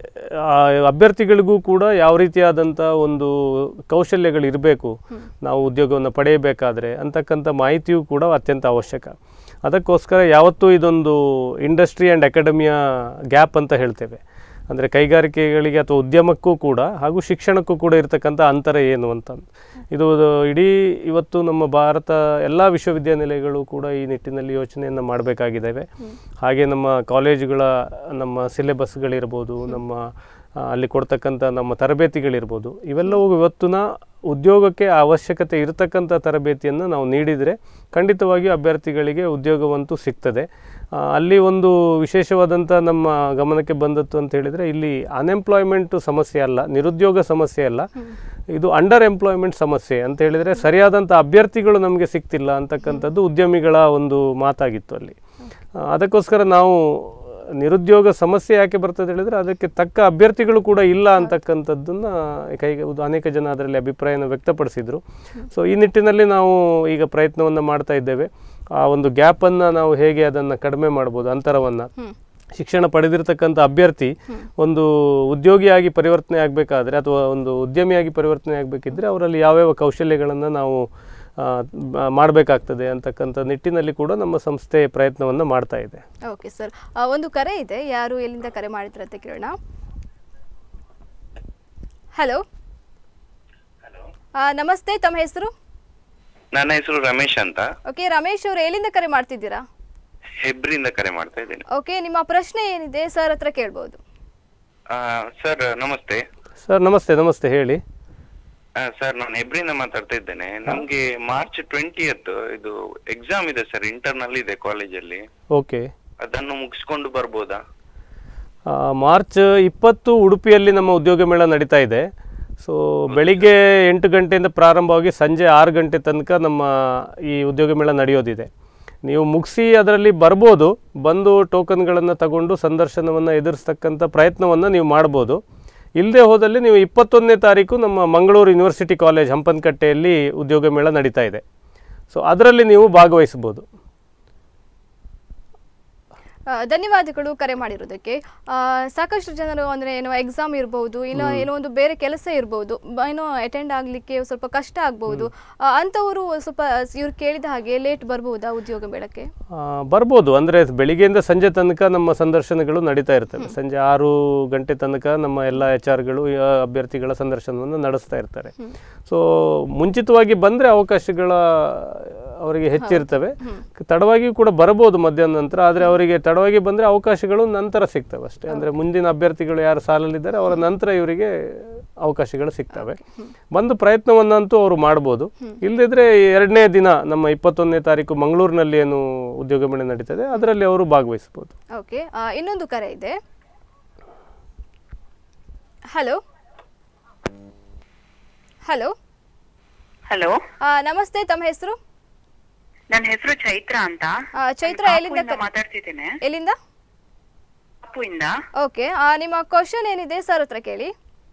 ಆ ಅಭ್ಯರ್ಥಿಗಳಿಗೂ ಕೂಡ ಯಾವ ರೀತಿಯಾದಂಥ ಒಂದು ಕೌಶಲ್ಯಗಳು ಇರಬೇಕು ನಾವು ಉದ್ಯೋಗವನ್ನು ಪಡೆಯಬೇಕಾದ್ರೆ ಅಂತಕ್ಕಂಥ ಮಾಹಿತಿಯೂ ಕೂಡ ಅತ್ಯಂತ ಅವಶ್ಯಕ ಅದಕ್ಕೋಸ್ಕರ ಯಾವತ್ತೂ ಇದೊಂದು ಇಂಡಸ್ಟ್ರಿ ಆ್ಯಂಡ್ ಅಕಾಡೆಮಿಯ ಗ್ಯಾಪ್ ಅಂತ ಹೇಳ್ತೇವೆ ಅಂದರೆ ಕೈಗಾರಿಕೆಗಳಿಗೆ ಅಥವಾ ಉದ್ಯಮಕ್ಕೂ ಕೂಡ ಹಾಗೂ ಶಿಕ್ಷಣಕ್ಕೂ ಕೂಡ ಇರತಕ್ಕಂಥ ಅಂತರ ಏನು ಅಂತ ಇದು ಇಡೀ ಇವತ್ತು ನಮ್ಮ ಭಾರತ ಎಲ್ಲ ವಿಶ್ವವಿದ್ಯಾನಿಲಯಗಳು ಕೂಡ ಈ ನಿಟ್ಟಿನಲ್ಲಿ ಯೋಚನೆಯನ್ನು ಮಾಡಬೇಕಾಗಿದ್ದಾವೆ ಹಾಗೆ ನಮ್ಮ ಕಾಲೇಜುಗಳ ನಮ್ಮ ಸಿಲೆಬಸ್ಗಳಿರ್ಬೋದು ನಮ್ಮ ಆ, ಅಲ್ಲಿ ಕೊಡ್ತಕ್ಕಂಥ ನಮ್ಮ ತರಬೇತಿಗಳಿರ್ಬೋದು ಇವೆಲ್ಲವೂ ಇವತ್ತಿನ ಉದ್ಯೋಗಕ್ಕೆ ಅವಶ್ಯಕತೆ ಇರತಕ್ಕಂಥ ತರಬೇತಿಯನ್ನು ನಾವು ನೀಡಿದರೆ ಖಂಡಿತವಾಗಿಯೂ ಅಭ್ಯರ್ಥಿಗಳಿಗೆ ಉದ್ಯೋಗವಂತೂ ಸಿಗ್ತದೆ ಆ, ಅಲ್ಲಿ ಒಂದು ವಿಶೇಷವಾದಂಥ ನಮ್ಮ ಗಮನಕ್ಕೆ ಬಂದದ್ದು ಅಂತ ಹೇಳಿದರೆ ಇಲ್ಲಿ ಅನ್ಎಂಪ್ಲಾಯ್ಮೆಂಟ್ ಸಮಸ್ಯೆ ಅಲ್ಲ ನಿರುದ್ಯೋಗ ಸಮಸ್ಯೆ ಅಲ್ಲ ಇದು ಅಂಡರ್ ಎಂಪ್ಲಾಯ್ಮೆಂಟ್ ಸಮಸ್ಯೆ ಅಂತ ಹೇಳಿದರೆ ಸರಿಯಾದಂಥ ಅಭ್ಯರ್ಥಿಗಳು ನಮಗೆ ಸಿಗ್ತಿಲ್ಲ ಅಂತಕ್ಕಂಥದ್ದು ಉದ್ಯಮಿಗಳ ಒಂದು ಮಾತಾಗಿತ್ತು ಅಲ್ಲಿ ಆ, ಅದಕ್ಕೋಸ್ಕರ ನಾವು ನಿರುದ್ಯೋಗ ಸಮಸ್ಯೆ ಯಾಕೆ ಬರ್ತದೆ ಹೇಳಿದ್ರೆ ಅದಕ್ಕೆ ತಕ್ಕ ಅಭ್ಯರ್ಥಿಗಳು ಕೂಡ ಇಲ್ಲ ಅಂತಕ್ಕಂಥದ್ದನ್ನ ಕೈಗೆ ಉದ್- ಅನೇಕ ಜನ ಅದರಲ್ಲಿ ಅಭಿಪ್ರಾಯನ ವ್ಯಕ್ತಪಡಿಸಿದರು ಸೊ ಈ ನಿಟ್ಟಿನಲ್ಲಿ ನಾವು ಈಗ ಪ್ರಯತ್ನವನ್ನು ಮಾಡ್ತಾ ಇದ್ದೇವೆ ಆ ಒಂದು ಗ್ಯಾಪನ್ನು ನಾವು ಹೇಗೆ ಅದನ್ನು ಕಡಿಮೆ ಮಾಡ್ಬೋದು ಅಂತರವನ್ನು ಶಿಕ್ಷಣ ಪಡೆದಿರತಕ್ಕಂಥ ಅಭ್ಯರ್ಥಿ ಒಂದು ಉದ್ಯೋಗಿಯಾಗಿ ಪರಿವರ್ತನೆ ಆಗಬೇಕಾದ್ರೆ ಅಥವಾ ಒಂದು ಉದ್ಯಮಿಯಾಗಿ ಪರಿವರ್ತನೆ ಆಗಬೇಕಿದ್ರೆ ಅವರಲ್ಲಿ ಯಾವ್ಯಾವ ಕೌಶಲ್ಯಗಳನ್ನು ನಾವು ಮಾಡಬೇಕಾಗ್ತದೆ ಅಂತಕ್ಕಂಥ ನಿಟ್ಟಿನಲ್ಲಿ ಕೂಡ ನಮ್ಮ ಸಂಸ್ಥೆ ಪ್ರಯತ್ನವನ್ನು ಮಾಡ್ತಾ ಇದೆ ಓಕೆ ಸರ್ ಒಂದು ಕರೆ ಇದೆ ಯಾರು ಎಲ್ಲಿಂದ ಕರೆ ಮಾಡಿದ್ರ ಅಂತ ಕೇಳೋಣ ಹಲೋ ನಮಸ್ತೆ ತಮ್ಮ ಹೆಸರು ನನ್ನ ಹೆಸರು ರಮೇಶ್ ಅಂತ ಓಕೆ ರಮೇಶ್ ಅವರು ಎಲ್ಲಿಂದ ಕರೆ ಮಾಡ್ತಿದ್ದೀರಾ ಹೆಬ್ರಿಯಿಂದ ಕರೆ ಮಾಡ್ತಾ ಇದ್ದೇನೆ ಓಕೆ ನಿಮ್ಮ ಪ್ರಶ್ನೆ ಏನಿದೆ ಸರ್ ಹತ್ರ ಕೇಳ್ಬೋದು ಆ, ಸರ್ ನಮಸ್ತೆ ಸರ್ ನಮಸ್ತೆ ನಮಸ್ತೆ ಹೇಳಿ ಆ, ಸರ್ ನಾನು ಹೆಬ್ರಿಯಿಂದ ಮಾತಾಡ್ತಾ ಇದ್ದೇನೆ ನಮ್ಗೆ ಮಾರ್ಚ್ ಟ್ವೆಂಟಿಯತ್ ಇದು ಎಕ್ಸಾಮ್ ಇದೆ ಸರ್ ಇಂಟರ್ನಲ್ ಇದೆ ಕಾಲೇಜಲ್ಲಿ ಓಕೆ ಅದನ್ನು ಮುಗಿಸ್ಕೊಂಡು ಬರ್ಬೋದಾ ಆ, ಮಾರ್ಚ್ ಇಪ್ಪತ್ತು ಉಡುಪಿಯಲ್ಲಿ ನಮ್ಮ ಉದ್ಯೋಗ ಮೇಳ ನಡೀತಾ ಇದೆ ಸೊ ಬೆಳಿಗ್ಗೆ ಎಂಟು ಗಂಟೆಯಿಂದ ಪ್ರಾರಂಭವಾಗಿ ಸಂಜೆ ಆರು ಗಂಟೆ ತನಕ ನಮ್ಮ ಈ ಉದ್ಯೋಗ ಮೇಳ ನಡೆಯೋದಿದೆ ನೀವು ಮುಗಿಸಿ ಅದರಲ್ಲಿ ಬರ್ಬೋದು ಬಂದು ಟೋಕನ್ಗಳನ್ನು ತಗೊಂಡು ಸಂದರ್ಶನವನ್ನು ಎದುರಿಸ್ತಕ್ಕಂಥ ಪ್ರಯತ್ನವನ್ನು ನೀವು ಮಾಡ್ಬೋದು ಇಲ್ಲದೆ ಹೋದಲ್ಲಿ ನೀವು ಇಪ್ಪತ್ತೊಂದನೇ ತಾರೀಕು ನಮ್ಮ ಮಂಗಳೂರು ಯೂನಿವರ್ಸಿಟಿ ಕಾಲೇಜ್ ಹಂಪನಕಟ್ಟೆಯಲ್ಲಿ ಉದ್ಯೋಗ ಮೇಳ ನಡೀತಾ ಇದೆ ಸೊ ಅದರಲ್ಲಿ ನೀವು ಭಾಗವಹಿಸ್ಬೋದು ಆ, ಧನ್ಯವಾದಗಳು ಕರೆ ಮಾಡಿರೋದಕ್ಕೆ ಆ, ಸಾಕಷ್ಟು ಜನರು ಅಂದರೆ ಏನೋ ಎಕ್ಸಾಮ್ ಇರ್ಬೋದು ಏನೋ ಏನೋ ಒಂದು ಬೇರೆ ಕೆಲಸ ಇರ್ಬೋದು ಬ- ಏನೋ ಅಟೆಂಡ್ ಆಗಲಿಕ್ಕೆ ಸ್ವಲ್ಪ ಕಷ್ಟ ಆಗ್ಬೋದು ಆ, ಅಂಥವರು ಸ್ವಲ್ಪ ಇವ್ರು ಕೇಳಿದ ಹಾಗೆ ಲೇಟ್ ಬರ್ಬೋದಾ ಉದ್ಯೋಗ ಮೇಳಕ್ಕೆ ಆ, ಬರ್ಬೋದು ಅಂದರೆ ಬೆಳಿಗ್ಗೆಯಿಂದ ಸಂಜೆ ತನಕ ನಮ್ಮ ಸಂದರ್ಶನಗಳು ನಡೀತಾ ಇರ್ತವೆ ಸಂಜೆ ಆರು ಗಂಟೆ ತನಕ ನಮ್ಮ ಎಲ್ಲ ಎಚ್ ಆರ್ಗಳು ಅಭ್ಯರ್ಥಿಗಳ ಸಂದರ್ಶನವನ್ನು ನಡೆಸ್ತಾ ಇರ್ತಾರೆ ಸೊ ಮುಂಚಿತವಾಗಿ ಬಂದರೆ ಅವಕಾಶಗಳ ಅವರಿಗೆ ಹೆಚ್ಚಿರ್ತವೆ ತಡವಾಗಿ ಕೂಡ ಬರಬಹುದು ಮಧ್ಯಾಹ್ನ ನಂತರ ಆದರೆ ಅವರಿಗೆ ತಡವಾಗಿ ಬಂದರೆ ಅವಕಾಶಗಳು ನಂತರ ಸಿಗ್ತವೆ ಅಷ್ಟೇ ಅಂದರೆ ಮುಂದಿನ ಅಭ್ಯರ್ಥಿಗಳು ಯಾರು ಸಾಲಲ್ಲಿದ್ದಾರೆ ಅವರ ನಂತರ ಇವರಿಗೆ ಅವಕಾಶಗಳು ಸಿಗ್ತವೆ ಬಂದು ಪ್ರಯತ್ನವನ್ನಂತೂ ಅವರು ಮಾಡ್ಬೋದು ಇಲ್ಲದಿದ್ರೆ ಎರಡನೇ ದಿನ ನಮ್ಮ ಇಪ್ಪತ್ತೊಂದನೇ ತಾರೀಕು ಮಂಗಳೂರಿನಲ್ಲಿ ಏನು ಉದ್ಯೋಗ ಮೇಳ ನಡೀತದೆ ಅದರಲ್ಲಿ ಅವರು ಭಾಗವಹಿಸ್ಬೋದು ಓಕೆ ಆ, ಇನ್ನೊಂದು ಕರೆ ಇದೆ ಹಲೋ ಹಲೋ ಹಲೋ ನಮಸ್ತೆ ತಮ್ಮ ಹೆಸರು ನನ್ನ ಹೆಸರು ಚೈತ್ರ ಅಂತ ಆ, ಚೈತ್ರ ನಾನು ಎಲ್ಲಿಂದ ಕಾಪುಯಿಂದ ಕರೆ- ಮಾತಾಡ್ತಿದ್ದೇನೆ ಎಲ್ಲಿಂದ ಕಾಪುಯಿಂದ ಓಕೆ ನಿಮ್ಮ ಕ್ವಶನ್ ಏನಿದೆ ಸರ್ ಹತ್ರ ಕೇಳಿ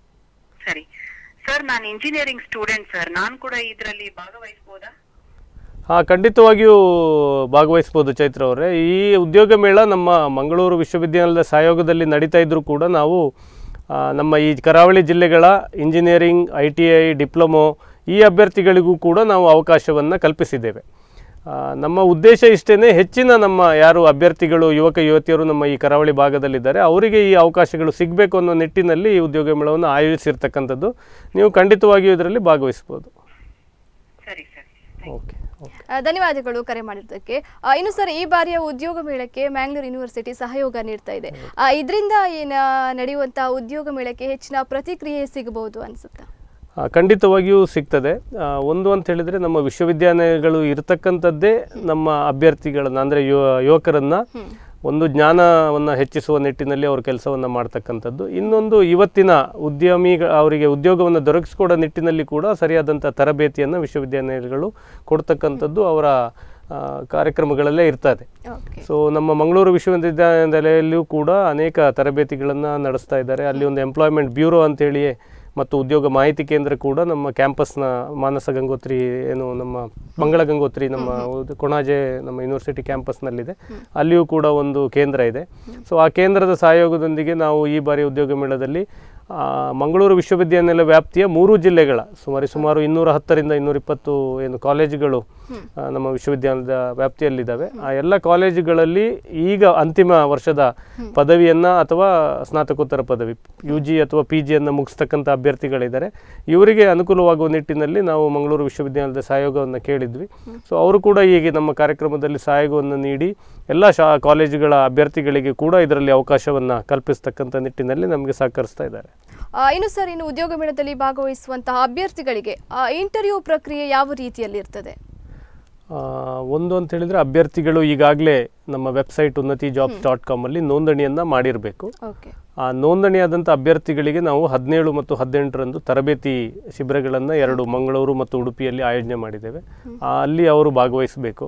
ಸರಿ ಸರ್ ನಾನು ಇಂಜಿನಿಯರಿಂಗ್ ಸ್ಟೂಡೆಂಟ್ ಸರ್ ನಾನು ಕೂಡ ಇದರಲ್ಲಿ ಭಾಗವಹಿಸಬಹುದಾ ಹಾಂ ಖಂಡಿತವಾಗಿಯೂ ಭಾಗವಹಿಸ್ಬೋದು ಚೈತ್ರ ಅವರೇ ಈ ಉದ್ಯೋಗ ಮೇಳ ನಮ್ಮ ಮಂಗಳೂರು ವಿಶ್ವವಿದ್ಯಾಲಯದ ಸಹಯೋಗದಲ್ಲಿ ನಡೀತಾ ಇದ್ದರೂ ಕೂಡ ನಾವು ಆ, ನಮ್ಮ ಈ ಕರಾವಳಿ ಜಿಲ್ಲೆಗಳ engineering I T I diploma ಈ ಅಭ್ಯರ್ಥಿಗಳಿಗೂ ಕೂಡ ನಾವು ಅವಕಾಶವನ್ನು ಕಲ್ಪಿಸಿದ್ದೇವೆ ಆ, ನಮ್ಮ ಉದ್ದೇಶ ಇಷ್ಟೇ ಹೆಚ್ಚಿನ ನಮ್ಮ ಯಾರು ಅಭ್ಯರ್ಥಿಗಳು ಯುವಕ ಯುವತಿಯರು ನಮ್ಮ ಈ ಕರಾವಳಿ ಭಾಗದಲ್ಲಿದ್ದಾರೆ ಅವರಿಗೆ ಈ ಅವಕಾಶಗಳು ಸಿಗಬೇಕು ಅನ್ನೋ ನಿಟ್ಟಿನಲ್ಲಿ ಈ ಉದ್ಯೋಗ ಮೇಳವನ್ನು ಆಯೋಜಿಸಿರ್ತಕ್ಕಂಥದ್ದು ನೀವು ಖಂಡಿತವಾಗಿಯೂ ಇದರಲ್ಲಿ ಭಾಗವಹಿಸ್ಬೋದು ಸರಿ ಸರಿ ಓಕೆ ಓಕೆ ಆ, ಧನ್ಯವಾದಗಳು ಕರೆ ಮಾಡಿದ್ದಕ್ಕೆ ಆ, ಇನ್ನು ಸರ್ ಈ ಬಾರಿಯ ಉದ್ಯೋಗ ಮೇಳಕ್ಕೆ ಮ್ಯಾಂಗ್ಳೂರ್ ಯೂನಿವರ್ಸಿಟಿ ಸಹಯೋಗ ನೀಡ್ತಾ ಇದೆ ಇದರಿಂದ ಏನ ನಡೆಯುವಂತಹ ಉದ್ಯೋಗ ಮೇಳಕ್ಕೆ ಹೆಚ್ಚಿನ ಪ್ರತಿಕ್ರಿಯೆ ಸಿಗಬಹುದು ಅನ್ಸುತ್ತಾ ಆ, ಖಂಡಿತವಾಗಿಯೂ ಸಿಗ್ತದೆ ಆ, ಒಂದು ಅಂತ ಹೇಳಿದರೆ ನಮ್ಮ ವಿಶ್ವವಿದ್ಯಾಲಯಗಳು ಇರತಕ್ಕಂಥದ್ದೇ ನಮ್ಮ ಅಭ್ಯರ್ಥಿಗಳನ್ನು ಅಂದರೆ ಯುವ ಯುವಕರನ್ನು ಒಂದು ಜ್ಞಾನವನ್ನು ಹೆಚ್ಚಿಸುವ ನಿಟ್ಟಿನಲ್ಲಿ ಅವರು ಕೆಲಸವನ್ನು ಮಾಡ್ತಕ್ಕಂಥದ್ದು ಇನ್ನೊಂದು ಇವತ್ತಿನ ಉದ್ಯಮಿ ಅವರಿಗೆ ಉದ್ಯೋಗವನ್ನು ದೊರಕಿಸಿಕೊಡೋ ನಿಟ್ಟಿನಲ್ಲಿ ಕೂಡ ಸರಿಯಾದಂಥ ತರಬೇತಿಯನ್ನು ವಿಶ್ವವಿದ್ಯಾಲಯಗಳು ಕೊಡ್ತಕ್ಕಂಥದ್ದು ಅವರ ಆ, ಕಾರ್ಯಕ್ರಮಗಳಲ್ಲೇ ಇರ್ತದೆ ಓಕೆ ಸೊ ನಮ್ಮ ಮಂಗಳೂರು ವಿಶ್ವವಿದ್ಯಾಲಯದಲ್ಲಿಯೂ ಕೂಡ ಅನೇಕ ತರಬೇತಿಗಳನ್ನು ನಡೆಸ್ತಾ ಇದ್ದಾರೆ ಅಲ್ಲಿ ಒಂದು ಎಂಪ್ಲಾಯ್ಮೆಂಟ್ ಬ್ಯೂರೋ ಅಂತೇಳಿಯೇ ಮತ್ತು ಉದ್ಯೋಗ ಮಾಹಿತಿ ಕೇಂದ್ರ ಕೂಡ ನಮ್ಮ ಕ್ಯಾಂಪಸ್ನ ಮಾನಸ ಗಂಗೋತ್ರಿ ಏನು ನಮ್ಮ ಮಂಗಳ ಗಂಗೋತ್ರಿ ನಮ್ಮ ಉದ್- ಕೊಣಾಜೆ ನಮ್ಮ ಯೂನಿವರ್ಸಿಟಿ ಕ್ಯಾಂಪಸ್ನಲ್ಲಿದೆ ಅಲ್ಲಿಯೂ ಕೂಡ ಒಂದು ಕೇಂದ್ರ ಇದೆ ಸೊ ಆ ಕೇಂದ್ರದ ಸಹಯೋಗದೊಂದಿಗೆ ನಾವು ಈ ಬಾರಿ ಉದ್ಯೋಗ ಮೇಳದಲ್ಲಿ ಆ, ಮಂಗಳೂರು ವಿಶ್ವವಿದ್ಯಾನಿಲಯ ವ್ಯಾಪ್ತಿಯ ಮೂರು ಜಿಲ್ಲೆಗಳ ಸುಮಾರು ಸುಮಾರು ಇನ್ನೂರ ಹತ್ತರಿಂದ ಇನ್ನೂರ ಇಪ್ಪತ್ತು ಏನು ಕಾಲೇಜುಗಳು ಆ, ನಮ್ಮ ವಿಶ್ವವಿದ್ಯಾಲಯದ ವ್ಯಾಪ್ತಿಯಲ್ಲಿದ್ದಾವೆ ಆ ಎಲ್ಲ ಕಾಲೇಜುಗಳಲ್ಲಿ ಈಗ ಅಂತಿಮ ವರ್ಷದ ಪದವಿಯನ್ನು ಅಥವಾ ಸ್ನಾತಕೋತ್ತರ ಪದವಿ ಯು ಜಿ ಅಥವಾ ಪಿ ಜಿಯನ್ನು ಮುಗಿಸ್ತಕ್ಕಂಥ ಅಭ್ಯರ್ಥಿಗಳಿದ್ದಾರೆ ಇವರಿಗೆ ಅನುಕೂಲವಾಗುವ ನಿಟ್ಟಿನಲ್ಲಿ ನಾವು ಮಂಗಳೂರು ವಿಶ್ವವಿದ್ಯಾಲಯದ ಸಹಯೋಗವನ್ನು ಕೇಳಿದ್ವಿ ಸೊ ಅವರು ಕೂಡ ಈಗ ನಮ್ಮ ಕಾರ್ಯಕ್ರಮದಲ್ಲಿ ಸಹಯೋಗವನ್ನು ನೀಡಿ ಎಲ್ಲ ಶಾ ಕಾಲೇಜುಗಳ ಅಭ್ಯರ್ಥಿಗಳಿಗೆ ಕೂಡ ಇದರಲ್ಲಿ ಅವಕಾಶವನ್ನು ಕಲ್ಪಿಸ್ತಕ್ಕಂಥ ನಿಟ್ಟಿನಲ್ಲಿ ನಮಗೆ ಸಹಕರಿಸ್ತಾ ಇದ್ದಾರೆ ಆ, ಇನ್ನು ಸರ್ ಇನ್ನು ಉದ್ಯೋಗ ಮೇಳದಲ್ಲಿ ಭಾಗವಹಿಸುವಂತಹ ಅಭ್ಯರ್ಥಿಗಳಿಗೆ ಇಂಟರ್ವ್ಯೂ ಪ್ರಕ್ರಿಯೆ ಯಾವ ರೀತಿಯಲ್ಲಿ ಇರ್ತದೆ ಆ, ಒಂದು ಅಂತ ಹೇಳಿದರೆ ಅಭ್ಯರ್ಥಿಗಳು ಈಗಾಗಲೇ ನಮ್ಮ ವೆಬ್ಸೈಟ್ ಉನ್ನತಿ ಜಾಬ್ಸ್ ಡಾಟ್ ಕಾಮಲ್ಲಿ ನೋಂದಣಿಯನ್ನು ಮಾಡಿರಬೇಕು ಓಕೆ ಆ ನೋಂದಣಿಯಾದಂಥ ಅಭ್ಯರ್ಥಿಗಳಿಗೆ ನಾವು ಹದಿನೇಳು ಮತ್ತು ಹದಿನೆಂಟರಂದು ತರಬೇತಿ ಶಿಬಿರಗಳನ್ನು ಎರಡು ಮಂಗಳೂರು ಮತ್ತು ಉಡುಪಿಯಲ್ಲಿ ಆಯೋಜನೆ ಮಾಡಿದ್ದೇವೆ ಆ, ಅಲ್ಲಿ ಅವರು ಭಾಗವಹಿಸಬೇಕು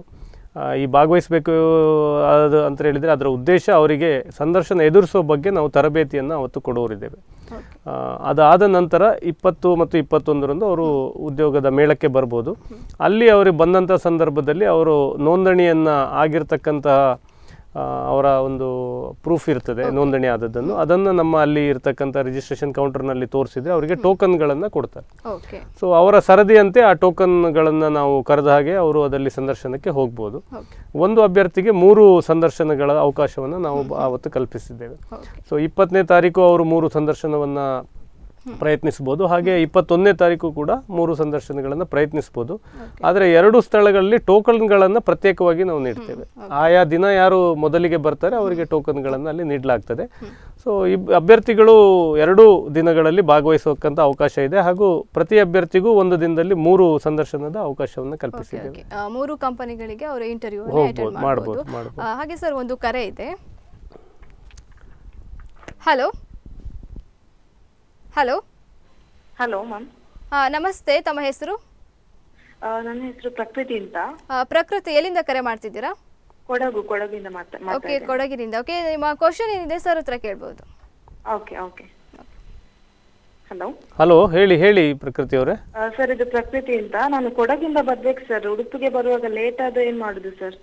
ಆ, ಈ ಭಾಗವಹಿಸಬೇಕು ಅದು ಅಂತ ಹೇಳಿದರೆ ಅದರ ಉದ್ದೇಶ ಅವರಿಗೆ ಸಂದರ್ಶನ ಎದುರಿಸೋ ಬಗ್ಗೆ ನಾವು ತರಬೇತಿಯನ್ನು ಅವತ್ತು ಕೊಡೋರಿದ್ದೇವೆ ಆ, ಅದಾದ ನಂತರ ಇಪ್ಪತ್ತು ಮತ್ತು ಇಪ್ಪತ್ತೊಂದರಂದು ಅವರು ಉದ್ಯೋಗದ ಮೇಳಕ್ಕೆ ಬರ್ಬೋದು ಅಲ್ಲಿ ಅವರಿಗೆ ಬಂದಂಥ ಸಂದರ್ಭದಲ್ಲಿ ಅವರು ನೋಂದಣಿಯನ್ನು ಆಗಿರ್ತಕ್ಕಂತಹ ಆ, ಅವರ ಒಂದು ಪ್ರೂಫ್ ಇರ್ತದೆ ನೋಂದಣಿ ಆದದ್ದನ್ನು ಅದನ್ನು ನಮ್ಮ ಅಲ್ಲಿ ಇರ್ತಕ್ಕಂಥ ರಿಜಿಸ್ಟ್ರೇಷನ್ ಕೌಂಟರ್ನಲ್ಲಿ ತೋರಿಸಿದ್ರೆ ಅವರಿಗೆ ಟೋಕನ್ಗಳನ್ನು ಕೊಡ್ತಾರೆ ಓಕೆ ಸೊ ಅವರ ಸರದಿಯಂತೆ ಆ ಟೋಕನ್ಗಳನ್ನು ನಾವು ಕರೆದ ಹಾಗೆ ಅವರು ಅದರಲ್ಲಿ ಸಂದರ್ಶನಕ್ಕೆ ಹೋಗ್ಬೋದು ಓಕೆ ಒಂದು ಅಭ್ಯರ್ಥಿಗೆ ಮೂರು ಸಂದರ್ಶನಗಳ ಅವಕಾಶವನ್ನು ನಾವು ಬ- ಆವತ್ತು ಕಲ್ಪಿಸಿದ್ದೇವೆ ಓಕೆ ಸೊ ಇಪ್ಪತ್ತನೇ ತಾರೀಕು ಅವರು ಮೂರು ಸಂದರ್ಶನವನ್ನು ಪ್ರಯತ್ನಿಸ್ಬೋದು ಹಾಗೆ ಇಪ್ಪತ್ತೊಂದನೇ ತಾರೀಕು ಕೂಡ ಮೂರು ಸಂದರ್ಶನಗಳನ್ನು ಪ್ರಯತ್ನಿಸ್ಬೋದು ಆದರೆ ಎರಡು ಸ್ಥಳಗಳಲ್ಲಿ ಟೋಕನ್ಗಳನ್ನು ಪ್ರತ್ಯೇಕವಾಗಿ ನಾವು ನೀಡ್ತೇವೆ ಆಯಾ ದಿನ ಯಾರು ಮೊದಲಿಗೆ ಬರ್ತಾರೆ ಅವರಿಗೆ ಟೋಕನ್ಗಳನ್ನು ಅಲ್ಲಿ ನೀಡಲಾಗ್ತದೆ ಸೊ ಇಬ್ ಅಭ್ಯರ್ಥಿಗಳು ಎರಡು ದಿನಗಳಲ್ಲಿ ಭಾಗವಹಿಸೋಕ್ಕಂತ ಅವಕಾಶ ಇದೆ ಹಾಗೂ ಪ್ರತಿ ಅಭ್ಯರ್ಥಿಗೂ ಒಂದು ದಿನದಲ್ಲಿ ಮೂರು ಸಂದರ್ಶನದ ಅವಕಾಶವನ್ನು ಓಕೆ ಕಲ್ಪಿಸಿದ್ದೇವೆ ಓಕೆ ಆ, ಮೂರು ಕಂಪನಿಗಳಿಗೆ ಅವರು ಇಂಟರ್ವ್ಯೂ ಹೋಗ್ಬೋದು, ಅಟೆಂಡ್ ಮಾಡ್ಬೋದು, ಮಾಡಬಹುದು ಮಾಡ್ಬೋದು. ಹಾಗೆ ಸರ್ ಒಂದು ಕರೆ ಇದೆ ಹಲೋ ಹಲೋ ಹಲೋ ಮ್ಯಾಮ್ ನಮಸ್ತೆ ತಮ್ಮ ಹೆಸರು ನನ್ನ ಹೆಸರು ಪ್ರಕೃತಿ ಅಂತ ಆ, ಪ್ರಕೃತಿ ಎಲ್ಲಿಂದ ಕರೆ ಮಾಡ್ತಿದ್ದೀರಾ ಕೊಡಗು ಕೊಡಗಿಂದ ಮಾತಾ ಓಕೆ ಕೊಡಗಿನಿಂದ ಓಕೆ ನಿಮ್ಮ ಕ್ವಶನ್ ಏನಿದೆ ಸರ್ ಹತ್ರ ಕೇಳ್ಬೋದು ಓಕೆ ಓಕೆ ಹಲೋ ಹಲೋ ಹೇಳಿ ಹೇಳಿ ಪ್ರಕೃತಿ ಅವರೇ ಸರ್ ಇದು ಪ್ರಕೃತಿ ಅಂತ ನಾನು ಕೊಡಗಿಂದ ಬರ್ಬೇಕು ಸರ್ ಉಡುಪಿಗೆ ಬರುವಾಗ ಲೇಟ್ ಆದ್ರೆ ಏನ್ ಮಾಡುದು ಸರ್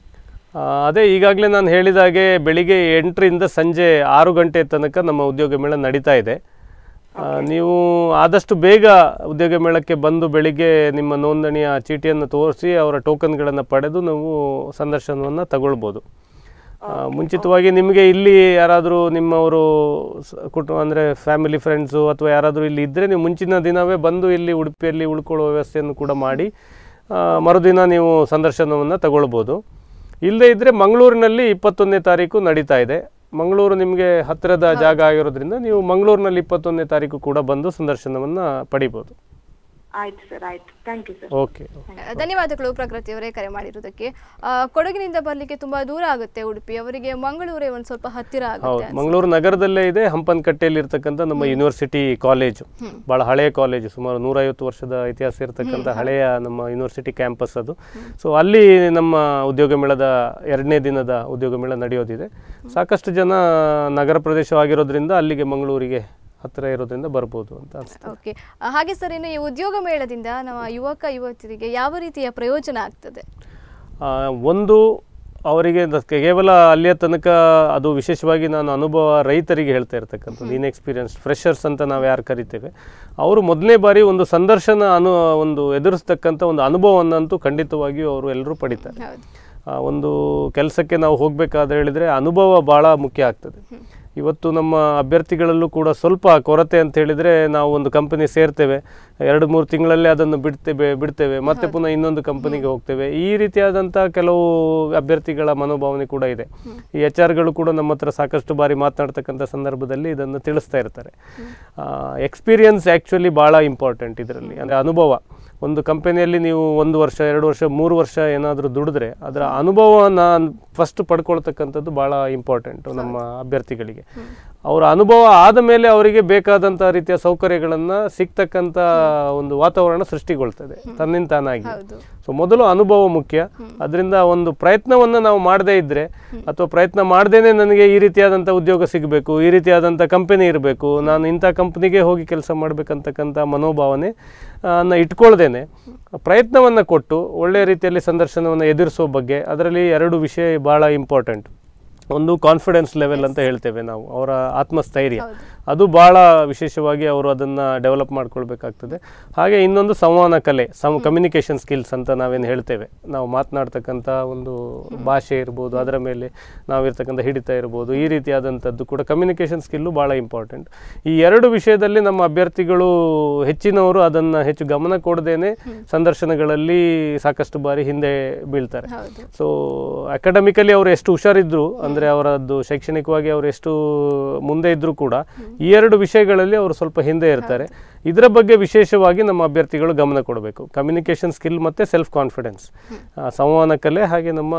ಆ, ಅದೇ ಈಗಾಗಲೇ ನಾನು ಹೇಳಿದ ಹಾಗೆ ಬೆಳಿಗ್ಗೆ ಎಂಟರಿಂದ ಸಂಜೆ ಆರು ಗಂಟೆ ತನಕ ನಮ್ಮ ಉದ್ಯೋಗ ಮೇಳ ನಡೀತಾ ಇದೆ ಆ, ನೀವು ಆದಷ್ಟು ಬೇಗ ಉದ್ಯೋಗ ಮೇಳಕ್ಕೆ ಬಂದು ಬೆಳಿಗ್ಗೆ ನಿಮ್ಮ ನೋಂದಣಿಯ ಚೀಟಿಯನ್ನು ತೋರಿಸಿ ಅವರ ಟೋಕನ್ಗಳನ್ನು ಪಡೆದು ನೀವು ಸಂದರ್ಶನವನ್ನು ತಗೊಳ್ಬೋದು ಆ, ಮುಂಚಿತವಾಗಿ ನಿಮಗೆ ಇಲ್ಲಿ ಯಾರಾದರೂ ನಿಮ್ಮವರು ಸ- ಕುಟುಂಬ ಅಂದರೆ ಫ್ಯಾಮಿಲಿ ಫ್ರೆಂಡ್ಸು ಅಥವಾ ಯಾರಾದರೂ ಇಲ್ಲಿ ಇದ್ದರೆ ನೀವು ಮುಂಚಿನ ದಿನವೇ ಬಂದು ಇಲ್ಲಿ ಉಡುಪಿಯಲ್ಲಿ ಉಳ್ಕೊಳ್ಳೋ ವ್ಯವಸ್ಥೆಯನ್ನು ಕೂಡ ಮಾಡಿ ಆ, ಮರುದಿನ ನೀವು ಸಂದರ್ಶನವನ್ನು ತಗೊಳ್ಬೋದು ಇಲ್ಲದೇ ಇದ್ದರೆ ಮಂಗಳೂರಿನಲ್ಲಿ ಇಪ್ಪತ್ತೊಂದನೇ ತಾರೀಕು ನಡೀತಾ ಇದೆ ಮಂಗಳೂರು ನಿಮಗೆ ಹತ್ತಿರದ ಜಾಗ ಆಗಿರೋದ್ರಿಂದ ನೀವು ಮಂಗಳೂರಿನಲ್ಲಿ ಇಪ್ಪತ್ತೊಂದನೇ ತಾರೀಕು ಕೂಡ ಬಂದು ಸಂದರ್ಶನವನ್ನು ಪಡಿಬೋದು ಆಯ್ತು ಸರ್ ಆಯ್ತು ಥ್ಯಾಂಕ್ ಯು ಸರ್ ಓಕೆ ಧನ್ಯವಾದಗಳು ಪ್ರಕೃತಿ ಅವರೇ ಕರೆ ಮಾಡಿರೋದಕ್ಕೆ ಆ, ಕೊಡಗಿನಿಂದ ಬರ್ಲಿಕ್ಕೆ ತುಂಬಾ ದೂರ ಆಗುತ್ತೆ ಉಡುಪಿ ಅವರಿಗೆ ಮಂಗಳೂರೇ ಒಂದು ಸ್ವಲ್ಪ ಹತ್ತಿರ ಹೌದು ಆಗುತ್ತೆ ಮಂಗಳೂರು ನಗರದಲ್ಲೇ ಇದೆ ಹಂಪನಕಟ್ಟೆಯಲ್ಲಿ ಇರ್ತಕ್ಕಂಥ ನಮ್ಮ ಯೂನಿವರ್ಸಿಟಿ ಕಾಲೇಜು ಭಾಳ ಹಳೆಯ ಕಾಲೇಜು ಸುಮಾರು ನೂರೈವತ್ತು ವರ್ಷದ ಇತಿಹಾಸ ಇರತಕ್ಕಂಥ ಹಳೆಯ ನಮ್ಮ ಯೂನಿವರ್ಸಿಟಿ ಕ್ಯಾಂಪಸ್ ಅದು ಸೊ ಅಲ್ಲಿ ನಮ್ಮ ಉದ್ಯೋಗ ಮೇಳದ ಎರಡನೇ ದಿನದ ಉದ್ಯೋಗ ಮೇಳ ನಡೆಯೋದಿದೆ ಸಾಕಷ್ಟು ಜನ ನಗರ ಪ್ರದೇಶವಾಗಿರೋದ್ರಿಂದ ಅಲ್ಲಿಗೆ ಮಂಗಳೂರಿಗೆ ಹತ್ತಿರ ಇರೋದ್ರಿಂದ ಬರ್ಬೋದು ಅಂತ ಅನ್ಸುತ್ತೆ ಓಕೆ ಹಾಗೆ ಸರ್ ಇನ್ನು ಈ ಉದ್ಯೋಗ ಮೇಳದಿಂದ ನಮ್ಮ ಯುವಕ ಯುವತಿಯರಿಗೆ ಯಾವ ರೀತಿಯ ಪ್ರಯೋಜನ ಆಗ್ತದೆ ಆ, ಒಂದು ಅವರಿಗೆ ದ- ಕೇವಲ ಅಲ್ಲಿಯ ತನಕ ಅದು ವಿಶೇಷವಾಗಿ ನಾನು ಅನುಭವ ರೈತರಿಗೆ ಹೇಳ್ತಾ ಇರ್ತಕ್ಕಂಥದ್ದು ಇನ್ ಎಕ್ಸ್ಪೀರಿಯನ್ಸ್ ಫ್ರೆಷರ್ಸ್ ಅಂತ ನಾವು ಯಾರು ಕರಿತೇವೆ ಅವರು ಮೊದಲನೇ ಬಾರಿ ಒಂದು ಸಂದರ್ಶನ ಅನು ಒಂದು ಎದುರಿಸ್ತಕ್ಕಂಥ ಒಂದು ಅನುಭವವನ್ನಂತೂ ಖಂಡಿತವಾಗಿಯೂ ಅವರು ಎಲ್ಲರೂ ಪಡಿತಾರೆ ಹೌದು ಆ, ಒಂದು ಕೆಲಸಕ್ಕೆ ನಾವು ಹೋಗಬೇಕಾದ್ರೆ ಹೇಳಿದರೆ ಅನುಭವ ಭಾಳ ಮುಖ್ಯ ಆಗ್ತದೆ ಇವತ್ತು ನಮ್ಮ ಅಭ್ಯರ್ಥಿಗಳಲ್ಲೂ ಕೂಡ ಸ್ವಲ್ಪ ಕೊರತೆ ಅಂತ ಹೇಳಿದರೆ ನಾವು ಒಂದು ಕಂಪನಿ ಸೇರ್ತೇವೆ ಎರಡು ಮೂರು ತಿಂಗಳಲ್ಲೇ ಅದನ್ನು ಬಿಡ್ತೇವೆ ಬಿಡ್ತೇವೆ ಮತ್ತೆ ಪುನಃ ಇನ್ನೊಂದು ಕಂಪನಿಗೆ ಹೋಗ್ತೇವೆ ಈ ರೀತಿಯಾದಂಥ ಕೆಲವು ಅಭ್ಯರ್ಥಿಗಳ ಮನೋಭಾವನೆ ಕೂಡ ಇದೆ ಈ ಎಚ್ ಆರ್ಗಳು ಕೂಡ ನಮ್ಮ ಹತ್ರ ಸಾಕಷ್ಟು ಬಾರಿ ಮಾತನಾಡ್ತಕ್ಕಂಥ ಸಂದರ್ಭದಲ್ಲಿ ಇದನ್ನು ತಿಳಿಸ್ತಾ ಇರ್ತಾರೆ ಎಕ್ಸ್ಪೀರಿಯನ್ಸ್ ಆ್ಯಕ್ಚುಲಿ ಭಾಳ ಇಂಪಾರ್ಟೆಂಟ್ ಇದರಲ್ಲಿ ಅಂದರೆ ಅನುಭವ ಒಂದು ಕಂಪನಿಯಲ್ಲಿ ನೀವು ಒಂದು ವರ್ಷ ಎರಡು ವರ್ಷ ಮೂರು ವರ್ಷ ಏನಾದರೂ ದುಡಿದ್ರೆ ಅದರ ಅನುಭವನ ಫಸ್ಟ್ ಪಡ್ಕೊಳ್ತಕ್ಕಂಥದ್ದು ಭಾಳ ಇಂಪಾರ್ಟೆಂಟು ನಮ್ಮ ಅಭ್ಯರ್ಥಿಗಳಿಗೆ ಅವರ ಅನುಭವ ಆದ ಮೇಲೆ ಅವರಿಗೆ ಬೇಕಾದಂಥ ರೀತಿಯ ಸೌಕರ್ಯಗಳನ್ನು ಸಿಗ್ತಕ್ಕಂಥ ಒಂದು ವಾತಾವರಣ ಸೃಷ್ಟಿಗೊಳ್ತದೆ ತನ್ನಿಂದ ತಾನಾಗಿ ಹೌದು. ಸೊ ಮೊದಲು ಅನುಭವ ಮುಖ್ಯ ಅದರಿಂದ ಒಂದು ಪ್ರಯತ್ನವನ್ನು ನಾವು ಮಾಡದೇ ಇದ್ದರೆ ಅಥವಾ ಪ್ರಯತ್ನ ಮಾಡದೇನೆ ನನಗೆ ಈ ರೀತಿಯಾದಂಥ ಉದ್ಯೋಗ ಸಿಗಬೇಕು ಈ ರೀತಿಯಾದಂಥ ಕಂಪನಿ ಇರಬೇಕು ನಾನು ಇಂಥ ಕಂಪ್ನಿಗೆ ಹೋಗಿ ಕೆಲಸ ಮಾಡಬೇಕಂತಕ್ಕಂಥ ಮನೋಭಾವನೆ ಆ, ನ ಇಟ್ಕೊಳ್ದೇನೆ ಪ್ರಯತ್ನವನ್ನು ಕೊಟ್ಟು ಒಳ್ಳೆಯ ರೀತಿಯಲ್ಲಿ ಸಂದರ್ಶನವನ್ನು ಎದುರಿಸೋ ಬಗ್ಗೆ ಅದರಲ್ಲಿ ಎರಡು ವಿಷಯ ಭಾಳ ಇಂಪಾರ್ಟೆಂಟ್ ಒಂದು ಕಾನ್ಫಿಡೆನ್ಸ್ ಲೆವೆಲ್ ಅಂತ ಹೇಳ್ತೇವೆ ನಾವು ಅವರ ಆತ್ಮಸ್ಥೈರ್ಯ ಅದು ಭಾಳ ವಿಶೇಷವಾಗಿ ಅವರು ಅದನ್ನು ಡೆವಲಪ್ ಮಾಡ್ಕೊಳ್ಬೇಕಾಗ್ತದೆ ಹಾಗೆ ಇನ್ನೊಂದು ಸಂವಹನ ಕಲೆ ಸಮ್ ಕಮ್ಯುನಿಕೇಷನ್ ಸ್ಕಿಲ್ಸ್ ಅಂತ ನಾವೇನು ಹೇಳ್ತೇವೆ ನಾವು ಮಾತನಾಡ್ತಕ್ಕಂಥ ಒಂದು ಭಾಷೆ ಇರ್ಬೋದು ಅದರ ಮೇಲೆ ನಾವಿರ್ತಕ್ಕಂಥ ಹಿಡಿತ ಇರ್ಬೋದು ಈ ರೀತಿಯಾದಂಥದ್ದು ಕೂಡ ಕಮ್ಯುನಿಕೇಷನ್ ಸ್ಕಿಲ್ಲು ಭಾಳ ಇಂಪಾರ್ಟೆಂಟ್ ಈ ಎರಡು ವಿಷಯದಲ್ಲಿ ನಮ್ಮ ಅಭ್ಯರ್ಥಿಗಳು ಹೆಚ್ಚಿನವರು ಅದನ್ನು ಹೆಚ್ಚು ಗಮನ ಕೊಡದೇನೆ ಸಂದರ್ಶನಗಳಲ್ಲಿ ಸಾಕಷ್ಟು ಬಾರಿ ಹಿಂದೆ ಬೀಳ್ತಾರೆ ಹೌದು ಸೊ ಅಕಾಡೆಮಿಕಲಿ ಅವರು ಎಷ್ಟು ಹುಷಾರಿದ್ರು ಅಂದರೆ ಅವರದ್ದು ಶೈಕ್ಷಣಿಕವಾಗಿ ಅವರು ಎಷ್ಟು ಮುಂದೆ ಇದ್ದರೂ ಕೂಡ ಈ ಎರಡು ವಿಷಯಗಳಲ್ಲಿ ಅವರು ಸ್ವಲ್ಪ ಹಿಂದೆ ಇರ್ತಾರೆ ಇದರ ಬಗ್ಗೆ ವಿಶೇಷವಾಗಿ ನಮ್ಮ ಅಭ್ಯರ್ಥಿಗಳು ಗಮನ ಕೊಡಬೇಕು ಕಮ್ಯುನಿಕೇಷನ್ ಸ್ಕಿಲ್ ಮತ್ತು ಸೆಲ್ಫ್ ಕಾನ್ಫಿಡೆನ್ಸ್ ಸಂವಹನ ಕಲೆ ಹಾಗೆ ನಮ್ಮ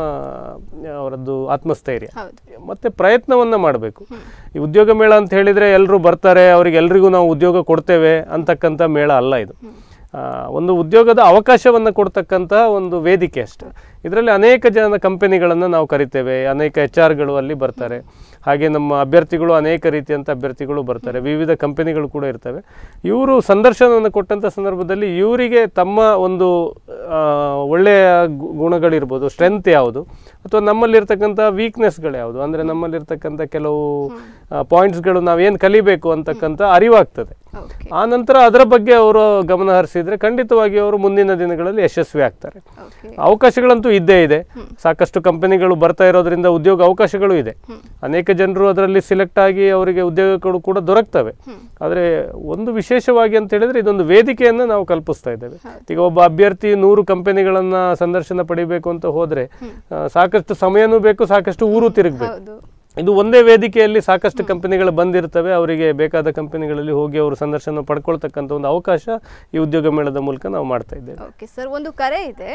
ಅವರದ್ದು ಆತ್ಮಸ್ಥೈರ್ಯ ಹೌದು ಮತ್ತೆ ಪ್ರಯತ್ನವನ್ನ ಮಾಡಬೇಕು ಈ ಉದ್ಯೋಗ ಮೇಳ ಅಂತ ಹೇಳಿದ್ರೆ ಎಲ್ಲರೂ ಬರ್ತಾರೆ ಅವ್ರಿಗೆ ಎಲ್ರಿಗೂ ನಾವು ಉದ್ಯೋಗ ಕೊಡ್ತೇವೆ ಅಂತಕ್ಕಂಥ ಮೇಳ ಅಲ್ಲ ಇದು ಆ, ಒಂದು ಉದ್ಯೋಗದ ಅವಕಾಶವನ್ನು ಕೊಡ್ತಕ್ಕಂಥ ಒಂದು ವೇದಿಕೆ ಅಷ್ಟೆ ಇದರಲ್ಲಿ ಅನೇಕ ಜನ ಕಂಪನಿಗಳನ್ನು ನಾವು ಕರಿತೇವೆ ಅನೇಕ ಎಚ್ ಆರ್ಗಳು ಅಲ್ಲಿ ಬರ್ತಾರೆ ಹಾಗೆ ನಮ್ಮ ಅಭ್ಯರ್ಥಿಗಳು ಅನೇಕ ರೀತಿಯಂಥ ಅಭ್ಯರ್ಥಿಗಳು ಬರ್ತಾರೆ ವಿವಿಧ ಕಂಪನಿಗಳು ಕೂಡ ಇರ್ತವೆ ಇವರು ಸಂದರ್ಶನವನ್ನು ಕೊಟ್ಟಂಥ ಸಂದರ್ಭದಲ್ಲಿ ಇವರಿಗೆ ತಮ್ಮ ಒಂದು ಆ, ಒಳ್ಳೆಯ ಗು- ಗುಣಗಳಿರ್ಬೋದು ಸ್ಟ್ರೆಂತ್ ಯಾವುದು ಅಥವಾ ನಮ್ಮಲ್ಲಿರ್ತಕ್ಕಂಥ ವೀಕ್ನೆಸ್ಗಳು ಯಾವುದು ಅಂದರೆ ನಮ್ಮಲ್ಲಿರ್ತಕ್ಕಂಥ ಕೆಲವು ಪಾಯಿಂಟ್ಸ್ಗಳು ನಾವೇನು ಕಲಿಬೇಕು ಅಂತಕ್ಕಂಥ ಅರಿವಾಗ್ತದೆ ಓಕೆ ಆ ನಂತರ ಅದರ ಬಗ್ಗೆ ಅವರು ಗಮನ ಹರಿಸಿದ್ರೆ ಖಂಡಿತವಾಗಿ ಅವರು ಮುಂದಿನ ದಿನಗಳಲ್ಲಿ ಯಶಸ್ವಿ ಆಗ್ತಾರೆ ಓಕೆ ಅವಕಾಶಗಳಂತೂ ಇದ್ದೇ ಇದೆ ಸಾಕಷ್ಟು ಕಂಪನಿಗಳು ಬರ್ತಾ ಇರೋದ್ರಿಂದ ಉದ್ಯೋಗ ಅವಕಾಶಗಳು ಇದೆ ಅನೇಕ ಜನರು ಅದರಲ್ಲಿ ಸಿಲೆಕ್ಟ್ ಆಗಿ ಅವರಿಗೆ ಉದ್ಯೋಗಗಳು ಕೂಡ ದೊರಕ್ತವೆ ಆದರೆ ಒಂದು ವಿಶೇಷವಾಗಿ ಅಂತ ಹೇಳಿದ್ರೆ ಇದೊಂದು ವೇದಿಕೆಯನ್ನು ನಾವು ಕಲ್ಪಿಸ್ತಾ ಇದ್ದೇವೆ ಈಗ ಒಬ್ಬ ಅಭ್ಯರ್ಥಿ ನೂರು ಕಂಪನಿಗಳನ್ನ ಸಂದರ್ಶನ ಪಡಿಬೇಕು ಅಂತ ಹೋದ್ರೆ ಆ, ಸಾಕಷ್ಟು ಸಮಯನೂ ಬೇಕು ಸಾಕಷ್ಟು ಊರು ತಿರುಗಬೇಕು ಹೌದು ಇದು ಒಂದೇ ವೇದಿಕೆಯಲ್ಲಿ ಸಾಕಷ್ಟು ಕಂಪನಿಗಳು ಬಂದಿರ್ತವೆ ಅವರಿಗೆ ಬೇಕಾದ ಕಂಪನಿಗಳಲ್ಲಿ ಹೋಗಿ ಅವರು ಸಂದರ್ಶನ ಪಡ್ಕೊಳ್ತಕ್ಕಂಥ ಒಂದು ಅವಕಾಶ ಈ ಉದ್ಯೋಗ ಮೇಳದ ಮೂಲಕ ನಾವು ಮಾಡ್ತಾ ಇದ್ದೇವೆ ಓಕೆ ಸರ್ ಒಂದು ಕರೆ ಇದೆ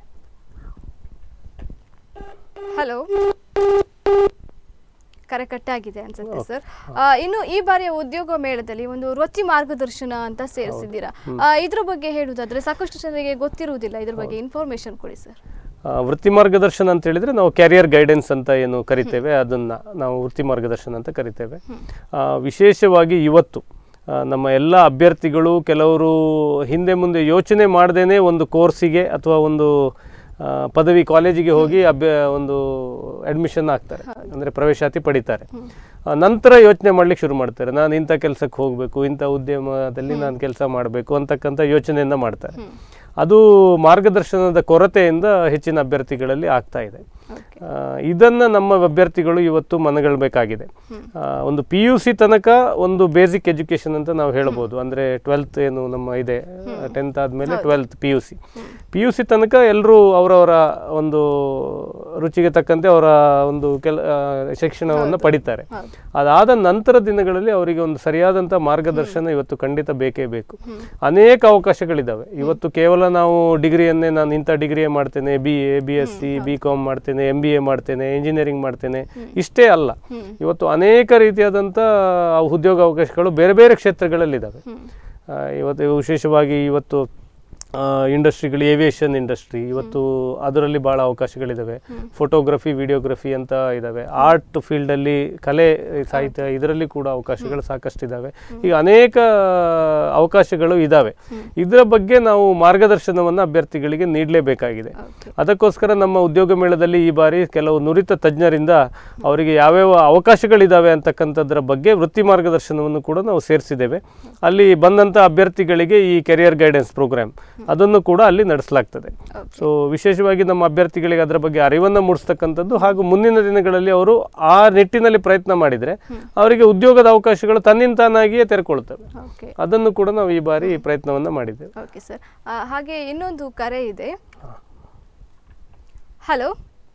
ಹಲೋ ಕರೆ ಕಟ್ಟಾಗಿದೆ ಅನ್ಸುತ್ತೆ ಸರ್ ಆ, ಇನ್ನು ಈ ಬಾರಿಯ ಉದ್ಯೋಗ ಮೇಳದಲ್ಲಿ ಒಂದು ವೃತ್ತಿ ಮಾರ್ಗದರ್ಶನ ಅಂತ ಸೇರಿಸಿದ್ದೀರಾ ಆ, ಇದ್ರ ಬಗ್ಗೆ ಹೇಳುವುದಾದ್ರೆ ಸಾಕಷ್ಟು ಜನರಿಗೆ ಗೊತ್ತಿರುವುದಿಲ್ಲ ಇದ್ರ ಬಗ್ಗೆ ಇನ್ಫಾರ್ಮೇಶನ್ ಕೊಡಿ ಸರ್ ಆ, ವೃತ್ತಿ ಮಾರ್ಗದರ್ಶನ ಅಂತ ಹೇಳಿದ್ರೆ ನಾವು ಕ್ಯಾರಿಯರ್ ಗೈಡೆನ್ಸ್ ಅಂತ ಏನು ಕರಿತೇವೆ ಅದನ್ನ ನಾವು ವೃತ್ತಿ ಮಾರ್ಗದರ್ಶನ ಅಂತ ಕರಿತೇವೆ ಆ, ವಿಶೇಷವಾಗಿ ಇವತ್ತು ಆ, ನಮ್ಮ ಎಲ್ಲ ಅಭ್ಯರ್ಥಿಗಳು ಕೆಲವರು ಹಿಂದೆ ಮುಂದೆ ಯೋಚನೆ ಮಾಡದೇನೆ ಒಂದು ಕೋರ್ಸಿಗೆ ಅಥವಾ ಒಂದು ಆ, ಪದವಿ ಕಾಲೇಜಿಗೆ ಹೋಗಿ ಅಭ್ಯ ಒಂದು ಅಡ್ಮಿಷನ್ ಆಗ್ತಾರೆ ಅಂದರೆ ಪ್ರವೇಶಾತಿ ಪಡಿತಾರೆ ಆ, ನಂತರ ಯೋಚನೆ ಮಾಡ್ಲಿಕ್ಕೆ ಶುರು ಮಾಡ್ತಾರೆ ನಾನು ಇಂಥ ಕೆಲಸಕ್ಕೆ ಹೋಗಬೇಕು ಇಂಥ ಉದ್ಯಮದಲ್ಲಿ ನಾನು ಕೆಲಸ ಮಾಡಬೇಕು ಅಂತಕ್ಕಂಥ ಯೋಚನೆಯನ್ನು ಮಾಡ್ತಾರೆ ಅದು ಮಾರ್ಗದರ್ಶನದ ಕೊರತೆಯಿಂದ ಹೆಚ್ಚಿನ ಅಭ್ಯರ್ಥಿಗಳಲ್ಲಿ ಆಗ್ತಾ ಇದೆ ಆ, ಇದನ್ನ ನಮ್ಮ ಅಭ್ಯರ್ಥಿಗಳು ಇವತ್ತು ಮನಗಳ್ಬೇಕಾಗಿದೆ ಆ, ಒಂದು ಪಿ ಯು ಸಿ ತನಕ ಒಂದು ಬೇಸಿಕ್ ಎಜುಕೇಶನ್ ಅಂತ ನಾವು ಹೇಳ್ಬೋದು ಅಂದ್ರೆ ಟ್ವೆಲ್ತ್ ಏನು ನಮ್ಮ ಇದೆ ಟೆಂತ್ ಆದಮೇಲೆ twelfth P U C P U C ತನಕ ಎಲ್ಲರೂ ಅವರವರ ಒಂದು ರುಚಿಗೆ ತಕ್ಕಂತೆ ಅವರ ಒಂದು ಕೆಲ ಆ, ಶಿಕ್ಷಣವನ್ನು ಪಡಿತಾರೆ ಅದಾದ ನಂತರ ದಿನಗಳಲ್ಲಿ ಅವರಿಗೆ ಒಂದು ಸರಿಯಾದಂಥ ಮಾರ್ಗದರ್ಶನ ಇವತ್ತು ಖಂಡಿತ ಬೇಕೇ ಬೇಕು ಅನೇಕ ಅವಕಾಶಗಳಿದ್ದಾವೆ ಇವತ್ತು ಕೇವಲ ನಾವು ಡಿಗ್ರಿಯನ್ನೇ ನಾನು ಇಂಥ ಡಿಗ್ರಿಯೇ ಮಾಡ್ತೇನೆ B A B S C B com ಮಾಡ್ತೇನೆ ಎಂ ಬಿ ಎ ಮಾಡ್ತೇನೆ ಇಂಜಿನಿಯರಿಂಗ್ ಮಾಡ್ತೇನೆ ಇಷ್ಟೇ ಅಲ್ಲ ಇವತ್ತು ಅನೇಕ ರೀತಿಯಾದಂಥ ಉದ್ಯೋಗ ಅವಕಾಶಗಳು ಬೇರೆ ಬೇರೆ ಕ್ಷೇತ್ರಗಳಲ್ಲಿದ್ದಾವೆ ಆ, ಇವತ್ತು ವಿಶೇಷವಾಗಿ ಇವತ್ತು ಇಂಡಸ್ಟ್ರಿಗಳು ಏವಿಯೇಷನ್ ಇಂಡಸ್ಟ್ರಿ ಇವತ್ತು ಅದರಲ್ಲಿ ಭಾಳ ಅವಕಾಶಗಳಿದ್ದಾವೆ ಫೋಟೋಗ್ರಫಿ ವಿಡಿಯೋಗ್ರಫಿ ಅಂತ ಇದ್ದಾವೆ ಆರ್ಟ್ ಫೀಲ್ಡಲ್ಲಿ ಕಲೆ ಸಾಹಿತ್ಯ ಇದರಲ್ಲಿ ಕೂಡ ಅವಕಾಶಗಳು ಸಾಕಷ್ಟು ಇದ್ದಾವೆ ಈಗ ಅನೇಕ ಅವಕಾಶಗಳು ಇದ್ದಾವೆ ಇದರ ಬಗ್ಗೆ ನಾವು ಮಾರ್ಗದರ್ಶನವನ್ನು ಅಭ್ಯರ್ಥಿಗಳಿಗೆ ನೀಡಲೇಬೇಕಾಗಿದೆ ಅದಕ್ಕೋಸ್ಕರ ನಮ್ಮ ಉದ್ಯೋಗ ಮೇಳದಲ್ಲಿ ಈ ಬಾರಿ ಕೆಲವು ನುರಿತ ತಜ್ಞರಿಂದ ಅವರಿಗೆ ಯಾವ್ಯಾವ ಅವಕಾಶಗಳಿದ್ದಾವೆ ಅಂತಕ್ಕಂಥದ್ರ ಬಗ್ಗೆ ವೃತ್ತಿ ಮಾರ್ಗದರ್ಶನವನ್ನು ಕೂಡ ನಾವು ಸೇರಿಸಿದ್ದೇವೆ ಅಲ್ಲಿ ಬಂದಂಥ ಅಭ್ಯರ್ಥಿಗಳಿಗೆ ಈ ಕೆರಿಯರ್ ಗೈಡೆನ್ಸ್ ಪ್ರೋಗ್ರಾಮ್ ಅದನ್ನು ಕೂಡ ಅಲ್ಲಿ ನಡೆಸಲಾಗ್ತದೆ ಸೊ ವಿಶೇಷವಾಗಿ ನಮ್ಮ ಅಭ್ಯರ್ಥಿಗಳಿಗೆ ಅದರ ಬಗ್ಗೆ ಅರಿವನ್ನು ಮೂಡಿಸ್ತಕ್ಕಂಥದ್ದು ಹಾಗೂ ಮುಂದಿನ ದಿನಗಳಲ್ಲಿ ಅವರು ಆ ನಿಟ್ಟಿನಲ್ಲಿ ಪ್ರಯತ್ನ ಮಾಡಿದರೆ ಅವರಿಗೆ ಉದ್ಯೋಗದ ಅವಕಾಶಗಳು ತನ್ನಿಂತಾನಾಗಿಯೇ ತೆರೆಕೊಳ್ತವೆ ಓಕೆ ಅದನ್ನು ಕೂಡ ನಾವು ಈ ಬಾರಿ ಪ್ರಯತ್ನವನ್ನು ಮಾಡಿದ್ದೇವೆ ಓಕೆ ಸರ್ ಹಾಗೆ ಇನ್ನೊಂದು ಕರೆ ಇದೆ ಹಲೋ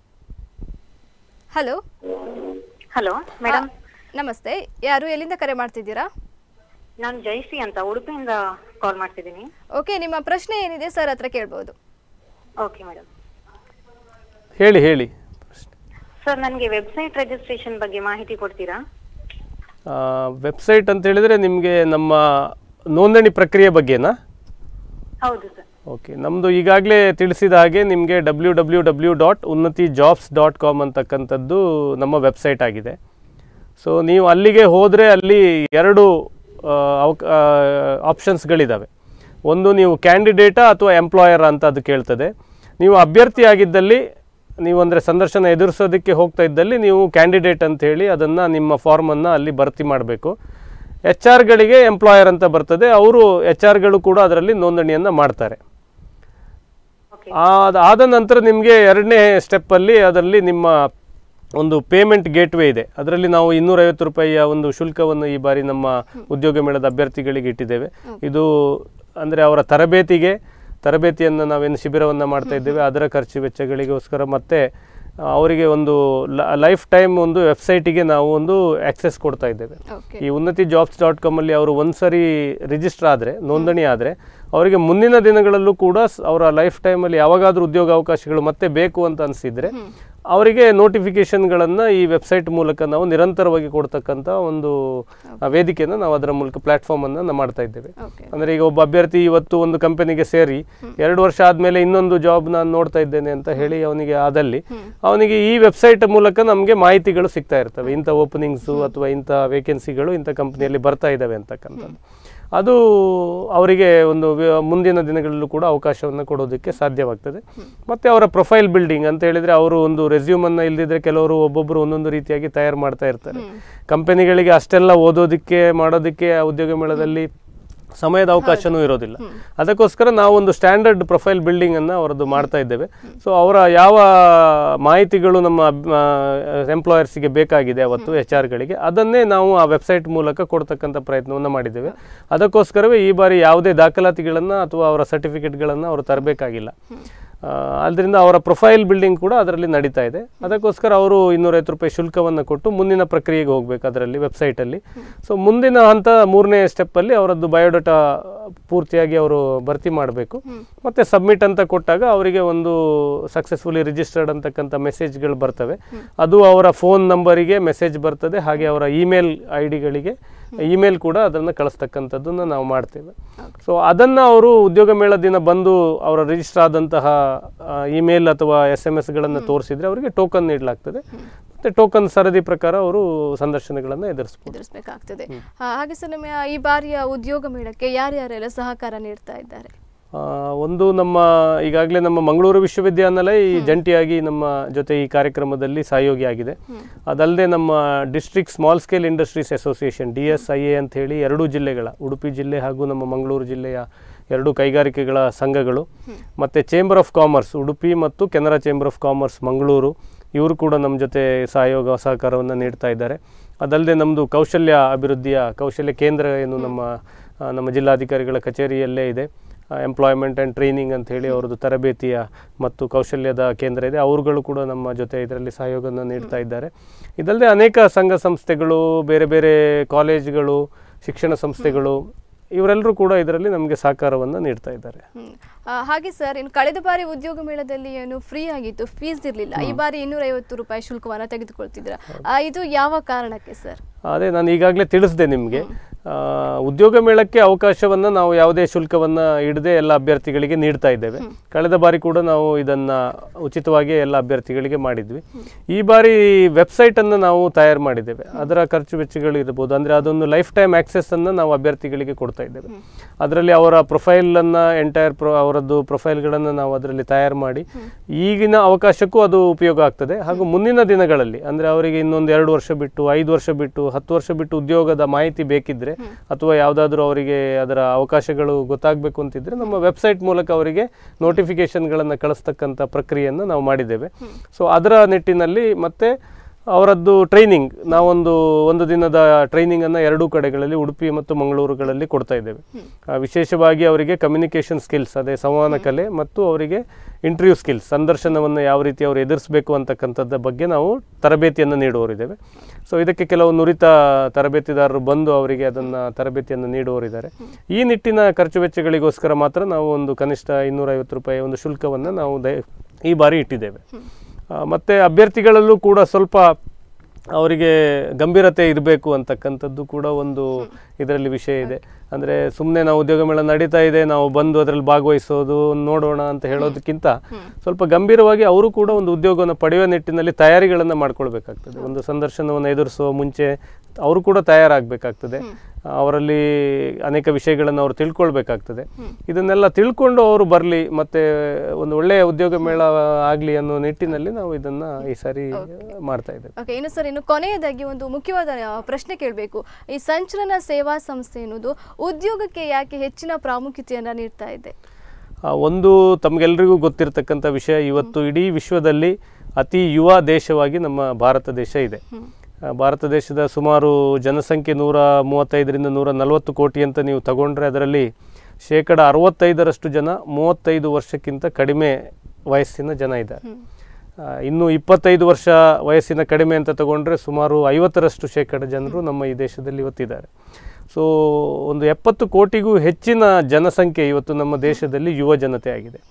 ಹಲೋ ಹಲೋ ಮೇಡಮ್ ನಮಸ್ತೆ ಯಾರು ಎಲ್ಲಿಂದ ಕರೆ ಮಾಡ್ತಿದ್ದೀರಾ ನಾನು ಜಯಶ್ರೀ ಅಂತ ಉಡುಪಿಯಿಂದ ಕಾಲ್ ಮಾಡ್ತಿದ್ದೀನಿ ಓಕೆ ನಿಮ್ಮ ಪ್ರಶ್ನೆ ಏನಿದೆ ಸರ್ ಹತ್ರ ಕೇಳ್ಬೋದು ಓಕೆ ಮೇಡಮ್ ಹೇಳಿ ಹೇಳಿ ಸರ್ ನನಗೆ ವೆಬ್ಸೈಟ್ ರಿಜಿಸ್ಟ್ರೇಷನ್ ಬಗ್ಗೆ ಮಾಹಿತಿ ಕೊಡ್ತೀರಾ ವೆಬ್ಸೈಟ್ ಅಂತ ಹೇಳಿದರೆ ನಿಮಗೆ ನಮ್ಮ ನೋಂದಣಿ ಪ್ರಕ್ರಿಯೆ ಬಗ್ಗೆನಾ ಹೌದು ಸರ್ ಓಕೆ ನಮ್ಮದು ಈಗಾಗಲೇ ತಿಳಿಸಿದ ಹಾಗೆ ನಿಮಗೆ W W W dot Unnati jobs dot com ಅಂತಕ್ಕಂಥದ್ದು ನಮ್ಮ ವೆಬ್ಸೈಟ್ ಆಗಿದೆ ಸೊ ನೀವು ಅಲ್ಲಿಗೆ ಹೋದರೆ ಅಲ್ಲಿ ಎರಡು ಆಪ್ಷನ್ಸ್ಗಳಿದ್ದಾವೆ ಒಂದು ನೀವು ಕ್ಯಾಂಡಿಡೇಟಾ ಅಥವಾ ಎಂಪ್ಲಾಯರ್ ಅಂತ ಅದು ಕೇಳ್ತದೆ ನೀವು ಅಭ್ಯರ್ಥಿ ಆಗಿದ್ದಲ್ಲಿ ನೀವು ಅಂದರೆ ಸಂದರ್ಶನ ಎದುರಿಸೋದಕ್ಕೆ ಹೋಗ್ತಾ ಇದ್ದಲ್ಲಿ ನೀವು ಕ್ಯಾಂಡಿಡೇಟ್ ಅಂತ ಹೇಳಿ ಅದನ್ನು ನಿಮ್ಮ ಫಾರ್ಮನ್ನು ಅಲ್ಲಿ ಭರ್ತಿ ಮಾಡಬೇಕು ಎಚ್ ಆರ್ಗಳಿಗೆ ಎಂಪ್ಲಾಯರ್ ಅಂತ ಬರ್ತದೆ ಅವರು ಎಚ್ ಆರ್ಗಳು ಕೂಡ ಅದರಲ್ಲಿ ನೋಂದಣಿಯನ್ನು ಮಾಡ್ತಾರೆ ಆದ ಆದ ನಂತರ ನಿಮಗೆ ಎರಡನೇ ಸ್ಟೆಪ್ಪಲ್ಲಿ ಅದರಲ್ಲಿ ನಿಮ್ಮ ಒಂದು ಪೇಮೆಂಟ್ ಗೇಟ್ವೇ ಇದೆ ಅದರಲ್ಲಿ ನಾವು ಇನ್ನೂರೈವತ್ತು ರೂಪಾಯಿಯ ಒಂದು ಶುಲ್ಕವನ್ನು ಈ ಬಾರಿ ನಮ್ಮ ಉದ್ಯೋಗ ಮೇಳದ ಅಭ್ಯರ್ಥಿಗಳಿಗೆ ಇಟ್ಟಿದ್ದೇವೆ ಇದು ಅಂದರೆ ಅವರ ತರಬೇತಿಗೆ ತರಬೇತಿಯನ್ನು ನಾವೇನು ಶಿಬಿರವನ್ನು ಮಾಡ್ತಾ ಇದ್ದೇವೆ ಅದರ ಖರ್ಚು ವೆಚ್ಚಗಳಿಗೋಸ್ಕರ ಮತ್ತೆ ಆ, ಅವರಿಗೆ ಒಂದು ಲೈಫ್ ಟೈಮ್ ಒಂದು ವೆಬ್ಸೈಟಿಗೆ ನಾವು ಒಂದು ಆಕ್ಸೆಸ್ ಕೊಡ್ತಾ ಇದ್ದೇವೆ ಓಕೆ ಈ ಉನ್ನತಿ ಜಾಬ್ಸ್ ಡಾಟ್ ಕಾಮಲ್ಲಿ ಅವರು ಒಂದ್ಸರಿ ರಿಜಿಸ್ಟರ್ ಆದರೆ ನೋಂದಣಿ ಆದರೆ ಅವರಿಗೆ ಮುಂದಿನ ದಿನಗಳಲ್ಲೂ ಕೂಡ ಸ್- ಅವರ ಲೈಫ್ ಟೈಮಲ್ಲಿ ಯಾವಾಗಾದರೂ ಉದ್ಯೋಗ ಅವಕಾಶಗಳು ಮತ್ತೆ ಬೇಕು ಅಂತ ಅನಿಸಿದರೆ ಅವರಿಗೆ ನೋಟಿಫಿಕೇಶನ್ಗಳನ್ನು ಈ ವೆಬ್ಸೈಟ್ ಮೂಲಕ ನಾವು ನಿರಂತರವಾಗಿ ಕೊಡ್ತಕ್ಕಂಥ ಒಂದು ಆ, ವೇದಿಕೆಯನ್ನು ನಾವು ಅದರ ಮೂಲಕ ಪ್ಲ್ಯಾಟ್ಫಾರ್ಮನ್ನು ನಾವು ಮಾಡ್ತಾ ಇದ್ದೇವೆ ಓಕೆ ಅಂದರೆ ಈಗ ಒಬ್ಬ ಅಭ್ಯರ್ಥಿ ಇವತ್ತು ಒಂದು ಕಂಪನಿಗೆ ಸೇರಿ ಎರಡು ವರ್ಷ ಆದಮೇಲೆ ಇನ್ನೊಂದು ಜಾಬ್ ನಾನು ನೋಡ್ತಾ ಇದ್ದೇನೆ ಅಂತ ಹೇಳಿ ಅವನಿಗೆ ಆದಲ್ಲಿ ಅವನಿಗೆ ಈ ವೆಬ್ಸೈಟ್ ಮೂಲಕ ನಮಗೆ ಮಾಹಿತಿಗಳು ಸಿಗ್ತಾ ಇರ್ತವೆ ಇಂಥ ಓಪನಿಂಗ್ಸು ಅಥವಾ ಇಂಥ ವೇಕೆನ್ಸಿಗಳು ಇಂಥ ಕಂಪ್ನಿಯಲ್ಲಿ ಬರ್ತಾ ಇದ್ದಾವೆ ಅಂತಕ್ಕಂಥದ್ದು ಅದು ಅವರಿಗೆ ಒಂದು ವ್ಯ- ಮುಂದಿನ ದಿನಗಳಲ್ಲೂ ಕೂಡ ಅವಕಾಶವನ್ನು ಕೊಡೋದಕ್ಕೆ ಸಾಧ್ಯವಾಗ್ತದೆ ಮತ್ತು ಅವರ ಪ್ರೊಫೈಲ್ ಬಿಲ್ಡಿಂಗ್ ಅಂತ ಹೇಳಿದರೆ ಅವರು ಒಂದು ರೆಸ್ಯೂಮನ್ನು ಇಲ್ದಿದ್ರೆ ಕೆಲವರು ಒಬ್ಬೊಬ್ಬರು ಒಂದೊಂದು ರೀತಿಯಾಗಿ ತಯಾರು ಮಾಡ್ತಾ ಇರ್ತಾರೆ ಕಂಪನಿಗಳಿಗೆ ಅಷ್ಟೆಲ್ಲ ಓದೋದಕ್ಕೆ ಮಾಡೋದಕ್ಕೆ ಆ ಉದ್ಯೋಗ ಮೇಳದಲ್ಲಿ ಸಮಯದ ಅವಕಾಶನೂ ಇರೋದಿಲ್ಲ ಅದಕ್ಕೋಸ್ಕರ ನಾವು ಒಂದು ಸ್ಟ್ಯಾಂಡರ್ಡ್ ಪ್ರೊಫೈಲ್ ಬಿಲ್ಡಿಂಗ್ ಅನ್ನು ಅವರದ್ದು ಮಾಡ್ತಾ ಇದ್ದೇವೆ ಸೊ ಅವರ ಯಾವ ಮಾಹಿತಿಗಳು ನಮ್ಮ ಎಂಪ್ಲಾಯರ್ಸಿಗೆ ಬೇಕಾಗಿದೆ ಅವತ್ತು ಎಚ್ ಆರ್ಗಳಿಗೆ ಅದನ್ನೇ ನಾವು ಆ ವೆಬ್ಸೈಟ್ ಮೂಲಕ ಕೊಡ್ತಕ್ಕಂಥ ಪ್ರಯತ್ನವನ್ನು ಮಾಡಿದ್ದೇವೆ ಅದಕ್ಕೋಸ್ಕರವೇ ಈ ಬಾರಿ ಯಾವುದೇ ದಾಖಲಾತಿಗಳನ್ನು ಅಥವಾ ಅವರ ಸರ್ಟಿಫಿಕೇಟ್ಗಳನ್ನು ಅವರು ತರಬೇಕಾಗಿಲ್ಲ ಅದರಿಂದ ಅವರ ಪ್ರೊಫೈಲ್ ಬಿಲ್ಡಿಂಗ್ ಕೂಡ ಅದರಲ್ಲಿ ನಡೀತಾ ಇದೆ ಅದಕ್ಕೋಸ್ಕರ ಅವರು ಇನ್ನೂರೈವತ್ತು ರೂಪಾಯಿ ಶುಲ್ಕವನ್ನು ಕೊಟ್ಟು ಮುಂದಿನ ಪ್ರಕ್ರಿಯೆಗೆ ಹೋಗಬೇಕು ಅದರಲ್ಲಿ ವೆಬ್ಸೈಟಲ್ಲಿ ಸೊ ಮುಂದಿನ ಹಂತ ಮೂರನೇ ಸ್ಟೆಪ್ಪಲ್ಲಿ ಅವರದ್ದು ಬಯೋಡಾಟಾ ಪೂರ್ತಿಯಾಗಿ ಅವರು ಭರ್ತಿ ಮಾಡಬೇಕು ಮತ್ತು ಸಬ್ಮಿಟ್ ಅಂತ ಕೊಟ್ಟಾಗ ಅವರಿಗೆ ಒಂದು ಸಕ್ಸಸ್ಫುಲಿ ರಿಜಿಸ್ಟರ್ಡ್ ಅಂತಕ್ಕಂಥ ಮೆಸೇಜ್ಗಳು ಬರ್ತವೆ ಅದು ಅವರ ಫೋನ್ ನಂಬರಿಗೆ ಮೆಸೇಜ್ ಬರ್ತದೆ ಹಾಗೆ ಅವರ ಇಮೇಲ್ ಐ ಡಿಗಳಿಗೆ ಇಮೇಲ್ ಕೂಡ ಅದನ್ನು ಕಳಿಸ್ತಕ್ಕಂಥದ್ದನ್ನು ನಾವು ಮಾಡ್ತೇವೆ ಸೊ ಅದನ್ನು ಅವರು ಉದ್ಯೋಗ ಮೇಳ ದಿನ ಬಂದು ಅವರ ರಿಜಿಸ್ಟರ್ ಆದಂತಹ ಇಮೇಲ್ ಅಥವಾ ಎಸ್ ಎಮ್ ಎಸ್ಗಳನ್ನು ತೋರಿಸಿದ್ರೆ ಅವರಿಗೆ ಟೋಕನ್ ನೀಡಲಾಗ್ತದೆ ಮತ್ತು ಟೋಕನ್ ಸರದಿ ಪ್ರಕಾರ ಅವರು ಸಂದರ್ಶನಗಳನ್ನು ಎದುರಿಸ್ಬೋದು ಎದುರಿಸಬೇಕಾಗ್ತದೆ ಹಾಗೆ ಸರ್ ನಮ್ಮ ಈ ಬಾರಿಯ ಉದ್ಯೋಗ ಮೇಳಕ್ಕೆ ಯಾರ್ಯಾರೆಲ್ಲ ಸಹಕಾರ ನೀಡ್ತಾ ಇದ್ದಾರೆ ಆ, ಒಂದು ನಮ್ಮ ಈಗಾಗಲೇ ನಮ್ಮ ಮಂಗಳೂರು ವಿಶ್ವವಿದ್ಯಾನಿಲಯ ಈ ಜಂಟಿಯಾಗಿ ನಮ್ಮ ಜೊತೆ ಈ ಕಾರ್ಯಕ್ರಮದಲ್ಲಿ ಸಹಯೋಗಿಯಾಗಿದೆ ಅದಲ್ಲದೆ ನಮ್ಮ district small scale industries association D S I A ಅಂತ ಹೇಳಿ ಎರಡೂ ಜಿಲ್ಲೆಗಳ ಉಡುಪಿ ಜಿಲ್ಲೆ ಹಾಗೂ ನಮ್ಮ ಮಂಗಳೂರು ಜಿಲ್ಲೆಯ ಎರಡು ಕೈಗಾರಿಕೆಗಳ ಸಂಘಗಳು ಮತ್ತು ಚೇಂಬರ್ ಆಫ್ ಕಾಮರ್ಸ್ ಉಡುಪಿ ಮತ್ತು Canara chamber of commerce Mangaluru ಇವರು ಕೂಡ ನಮ್ಮ ಜೊತೆ ಸಹಯೋಗ ಸಹಕಾರವನ್ನು ನೀಡ್ತಾ ಇದ್ದಾರೆ ಅದಲ್ಲದೆ ನಮ್ಮದು ಕೌಶಲ್ಯ ಅಭಿವೃದ್ಧಿಯ ಕೌಶಲ್ಯ ಕೇಂದ್ರ ಏನು ನಮ್ಮ ಆ, ನಮ್ಮ ಜಿಲ್ಲಾಧಿಕಾರಿಗಳ ಕಚೇರಿಯಲ್ಲೇ ಇದೆ ಎಂಪ್ಲಾಯ್ಮೆಂಟ್ ಆ್ಯಂಡ್ ಟ್ರೈನಿಂಗ್ ಅಂತ ಹೇಳಿ ಅವ್ರದ್ದು ತರಬೇತಿಯ ಮತ್ತು ಕೌಶಲ್ಯದ ಕೇಂದ್ರ ಇದೆ ಅವರುಗಳು ಕೂಡ ನಮ್ಮ ಜೊತೆ ಇದರಲ್ಲಿ ಸಹಯೋಗವನ್ನು ನೀಡ್ತಾ ಇದ್ದಾರೆ ಇದಲ್ಲದೆ ಅನೇಕ ಸಂಘ ಸಂಸ್ಥೆಗಳು ಬೇರೆ ಬೇರೆ ಕಾಲೇಜ್ಗಳು ಶಿಕ್ಷಣ ಸಂಸ್ಥೆಗಳು ಇವರೆಲ್ಲರೂ ಕೂಡ ಇದರಲ್ಲಿ ನಮಗೆ ಸಹಕಾರವನ್ನು ನೀಡ್ತಾ ಇದ್ದಾರೆ ಹ್ಮ್. ಆ, ಹಾಗೆ ಸರ್ ಇನ್ನು ಕಳೆದ ಬಾರಿ ಉದ್ಯೋಗ ಮೇಳದಲ್ಲಿ ಏನು ಫ್ರೀ ಆಗಿತ್ತು ಫೀಸ್ ಇರಲಿಲ್ಲ ಈ ಬಾರಿ ಇನ್ನೂರೈವತ್ತು ರೂಪಾಯಿ ಶುಲ್ಕವನ್ನು ತೆಗೆದುಕೊಳ್ತಿದ್ರ ಇದು ಯಾವ ಕಾರಣಕ್ಕೆ ಸರ್ ಅದೇ ನಾನು ಈಗಾಗಲೇ ತಿಳಿಸಿದೆ ನಿಮಗೆ ಉದ್ಯೋಗ ಮೇಳಕ್ಕೆ ಅವಕಾಶವನ್ನು ನಾವು ಯಾವುದೇ ಶುಲ್ಕವನ್ನು ಇಡದೆ ಎಲ್ಲ ಅಭ್ಯರ್ಥಿಗಳಿಗೆ ನೀಡ್ತಾ ಇದ್ದೇವೆ ಕಳೆದ ಬಾರಿ ಕೂಡ ನಾವು ಇದನ್ನು ಉಚಿತವಾಗಿ ಎಲ್ಲ ಅಭ್ಯರ್ಥಿಗಳಿಗೆ ಮಾಡಿದ್ವಿ ಈ ಬಾರಿ ವೆಬ್ಸೈಟನ್ನು ನಾವು ತಯಾರು ಮಾಡಿದ್ದೇವೆ ಅದರ ಖರ್ಚು ವೆಚ್ಚಗಳು ಇರ್ಬೋದು ಅಂದರೆ ಅದೊಂದು ಲೈಫ್ ಟೈಮ್ ಆಕ್ಸೆಸ್ಸನ್ನು ನಾವು ಅಭ್ಯರ್ಥಿಗಳಿಗೆ ಕೊಡ್ತಾ ಇದ್ದೇವೆ ಅದರಲ್ಲಿ ಅವರ ಪ್ರೊಫೈಲನ್ನು ಎಂಟೈರ್ ಪ್ರೊ ಅವರದ್ದು ಪ್ರೊಫೈಲ್ಗಳನ್ನು ನಾವು ಅದರಲ್ಲಿ ತಯಾರು ಮಾಡಿ ಈಗಿನ ಅವಕಾಶಕ್ಕೂ ಅದು ಉಪಯೋಗ ಆಗ್ತದೆ ಹಾಗೂ ಮುಂದಿನ ದಿನಗಳಲ್ಲಿ ಅಂದರೆ ಅವರಿಗೆ ಇನ್ನೊಂದು ಎರಡು ವರ್ಷ ಬಿಟ್ಟು ಐದು ವರ್ಷ ಬಿಟ್ಟು ಹತ್ತು ವರ್ಷ ಬಿಟ್ಟು ಉದ್ಯೋಗದ ಮಾಹಿತಿ ಬೇಕಿದ್ರೆ ಅಥವಾ ಯಾವುದಾದ್ರೂ ಅವರಿಗೆ ಅದರ ಅವಕಾಶಗಳು ಗೊತ್ತಾಗಬೇಕು ಅಂತಿದ್ರೆ ನಮ್ಮ ವೆಬ್ಸೈಟ್ ಮೂಲಕ ಅವರಿಗೆ ನೋಟಿಫಿಕೇಶನ್ಗಳನ್ನು ಕಳಿಸ್ತಕ್ಕಂಥ ಪ್ರಕ್ರಿಯೆಯನ್ನು ನಾವು ಮಾಡಿದ್ದೇವೆ ಸೊ ಅದರ ನಿಟ್ಟಿನಲ್ಲಿ ಮತ್ತೆ ಅವರದ್ದು ಟ್ರೈನಿಂಗ್ ನಾವೊಂದು ಒಂದು ದಿನದ ಟ್ರೈನಿಂಗನ್ನು ಎರಡೂ ಕಡೆಗಳಲ್ಲಿ ಉಡುಪಿ ಮತ್ತು ಮಂಗಳೂರುಗಳಲ್ಲಿ ಕೊಡ್ತಾ ಇದ್ದೇವೆ ಆ, ವಿಶೇಷವಾಗಿ ಅವರಿಗೆ ಕಮ್ಯುನಿಕೇಷನ್ ಸ್ಕಿಲ್ಸ್ ಅದೇ ಸಂವಹನ ಕಲೆ ಮತ್ತು ಅವರಿಗೆ ಇಂಟರ್ವ್ಯೂ ಸ್ಕಿಲ್ಸ್ ಸಂದರ್ಶನವನ್ನು ಯಾವ ರೀತಿ ಅವರು ಎದುರಿಸಬೇಕು ಅಂತಕ್ಕಂಥದ್ದು ಬಗ್ಗೆ ನಾವು ತರಬೇತಿಯನ್ನು ನೀಡುವವರಿದ್ದೇವೆ ಸೊ ಇದಕ್ಕೆ ಕೆಲವು ನುರಿತ ತರಬೇತಿದಾರರು ಬಂದು ಅವರಿಗೆ ಅದನ್ನು ತರಬೇತಿಯನ್ನು ನೀಡುವವರಿದ್ದಾರೆ ಈ ನಿಟ್ಟಿನ ಖರ್ಚು ವೆಚ್ಚಗಳಿಗೋಸ್ಕರ ಮಾತ್ರ ನಾವು ಒಂದು ಕನಿಷ್ಠ ಇನ್ನೂರೈವತ್ತು ರೂಪಾಯಿ ಒಂದು ಶುಲ್ಕವನ್ನು ನಾವು ದಯ ಈ ಬಾರಿ ಇಟ್ಟಿದ್ದೇವೆ ಆ, ಮತ್ತೆ ಅಭ್ಯರ್ಥಿಗಳಲ್ಲೂ ಕೂಡ ಸ್ವಲ್ಪ ಅವರಿಗೆ ಗಂಭೀರತೆ ಇರಬೇಕು ಅಂತಕ್ಕಂಥದ್ದು ಕೂಡ ಒಂದು ಇದರಲ್ಲಿ ವಿಷಯ ಇದೆ ಅಂದರೆ ಸುಮ್ಮನೆ ನಾವು ಉದ್ಯೋಗ ಮೇಳ ನಡೀತಾ ಇದೆ ನಾವು ಬಂದು ಅದರಲ್ಲಿ ಭಾಗವಹಿಸೋದು ನೋಡೋಣ ಅಂತ ಹೇಳೋದಕ್ಕಿಂತ ಸ್ವಲ್ಪ ಗಂಭೀರವಾಗಿ ಅವರು ಕೂಡ ಒಂದು ಉದ್ಯೋಗವನ್ನು ಪಡೆಯುವ ನಿಟ್ಟಿನಲ್ಲಿ ತಯಾರಿಗಳನ್ನು ಮಾಡ್ಕೊಳ್ಬೇಕಾಗ್ತದೆ ಒಂದು ಸಂದರ್ಶನವನ್ನು ಎದುರಿಸುವ ಮುಂಚೆ ಅವರು ಕೂಡ ತಯಾರಾಗಬೇಕಾಗ್ತದೆ ಅವರಲ್ಲಿ ಅನೇಕ ವಿಷಯಗಳನ್ನು ಅವರು ತಿಳ್ಕೊಳ್ಬೇಕಾಗ್ತದೆ ಇದನ್ನೆಲ್ಲ ತಿಳ್ಕೊಂಡು ಅವರು ಬರಲಿ ಮತ್ತೆ ಒಂದು ಒಳ್ಳೆಯ ಉದ್ಯೋಗ ಮೇಳ ಆಗಲಿ ಅನ್ನೋ ನಿಟ್ಟಿನಲ್ಲಿ ನಾವು ಇದನ್ನು ಈ ಸಾರಿ ಮಾಡ್ತಾ ಇದ್ದೇವೆ ಓಕೆ ಇನ್ನು ಸರ್ ಇನ್ನು ಕೊನೆಯದಾಗಿ ಒಂದು ಮುಖ್ಯವಾದ ಆ, ಪ್ರಶ್ನೆ ಕೇಳಬೇಕು ಈ ಸಂಚಲನ ಸೇವಾ ಸಂಸ್ಥೆ ಎನ್ನುವುದು ಉದ್ಯೋಗಕ್ಕೆ ಯಾಕೆ ಹೆಚ್ಚಿನ ಪ್ರಾಮುಖ್ಯತೆಯನ್ನು ನೀಡ್ತಾ ಇದೆ ಆ, ಒಂದು ತಮಗೆಲ್ಲರಿಗೂ ಗೊತ್ತಿರತಕ್ಕಂಥ ವಿಷಯ ಇವತ್ತು ಇಡೀ ವಿಶ್ವದಲ್ಲಿ ಅತಿ ಯುವ ದೇಶವಾಗಿ ನಮ್ಮ ಭಾರತ ದೇಶ ಇದೆ ಆ, ಭಾರತ ದೇಶದ ಸುಮಾರು ಜನಸಂಖ್ಯೆ ನೂರ ಮೂವತ್ತೈದರಿಂದ ನೂರ ನಲವತ್ತು ಕೋಟಿ ಅಂತ ನೀವು ತಗೊಂಡ್ರೆ ಅದರಲ್ಲಿ ಶೇಕಡ ಅರವತ್ತೈದರಷ್ಟು ಜನ ಮೂವತ್ತೈದು ವರ್ಷಕ್ಕಿಂತ ಕಡಿಮೆ ವಯಸ್ಸಿನ ಜನ ಇದ್ದಾರೆ ಆ, ಇನ್ನು ಇಪ್ಪತ್ತೈದು ವರ್ಷ ವಯಸ್ಸಿನ ಕಡಿಮೆ ಅಂತ ತಗೊಂಡ್ರೆ ಸುಮಾರು ಐವತ್ತರಷ್ಟು ಶೇಕಡ ಜನರು ನಮ್ಮ ಈ ದೇಶದಲ್ಲಿ ಇವತ್ತಿದ್ದಾರೆ ಸೊ ಒಂದು ಎಪ್ಪತ್ತು ಕೋಟಿಗೂ ಹೆಚ್ಚಿನ ಜನಸಂಖ್ಯೆ ಇವತ್ತು ನಮ್ಮ ದೇಶದಲ್ಲಿ ಯುವ ಜನತೆ ಆಗಿದೆ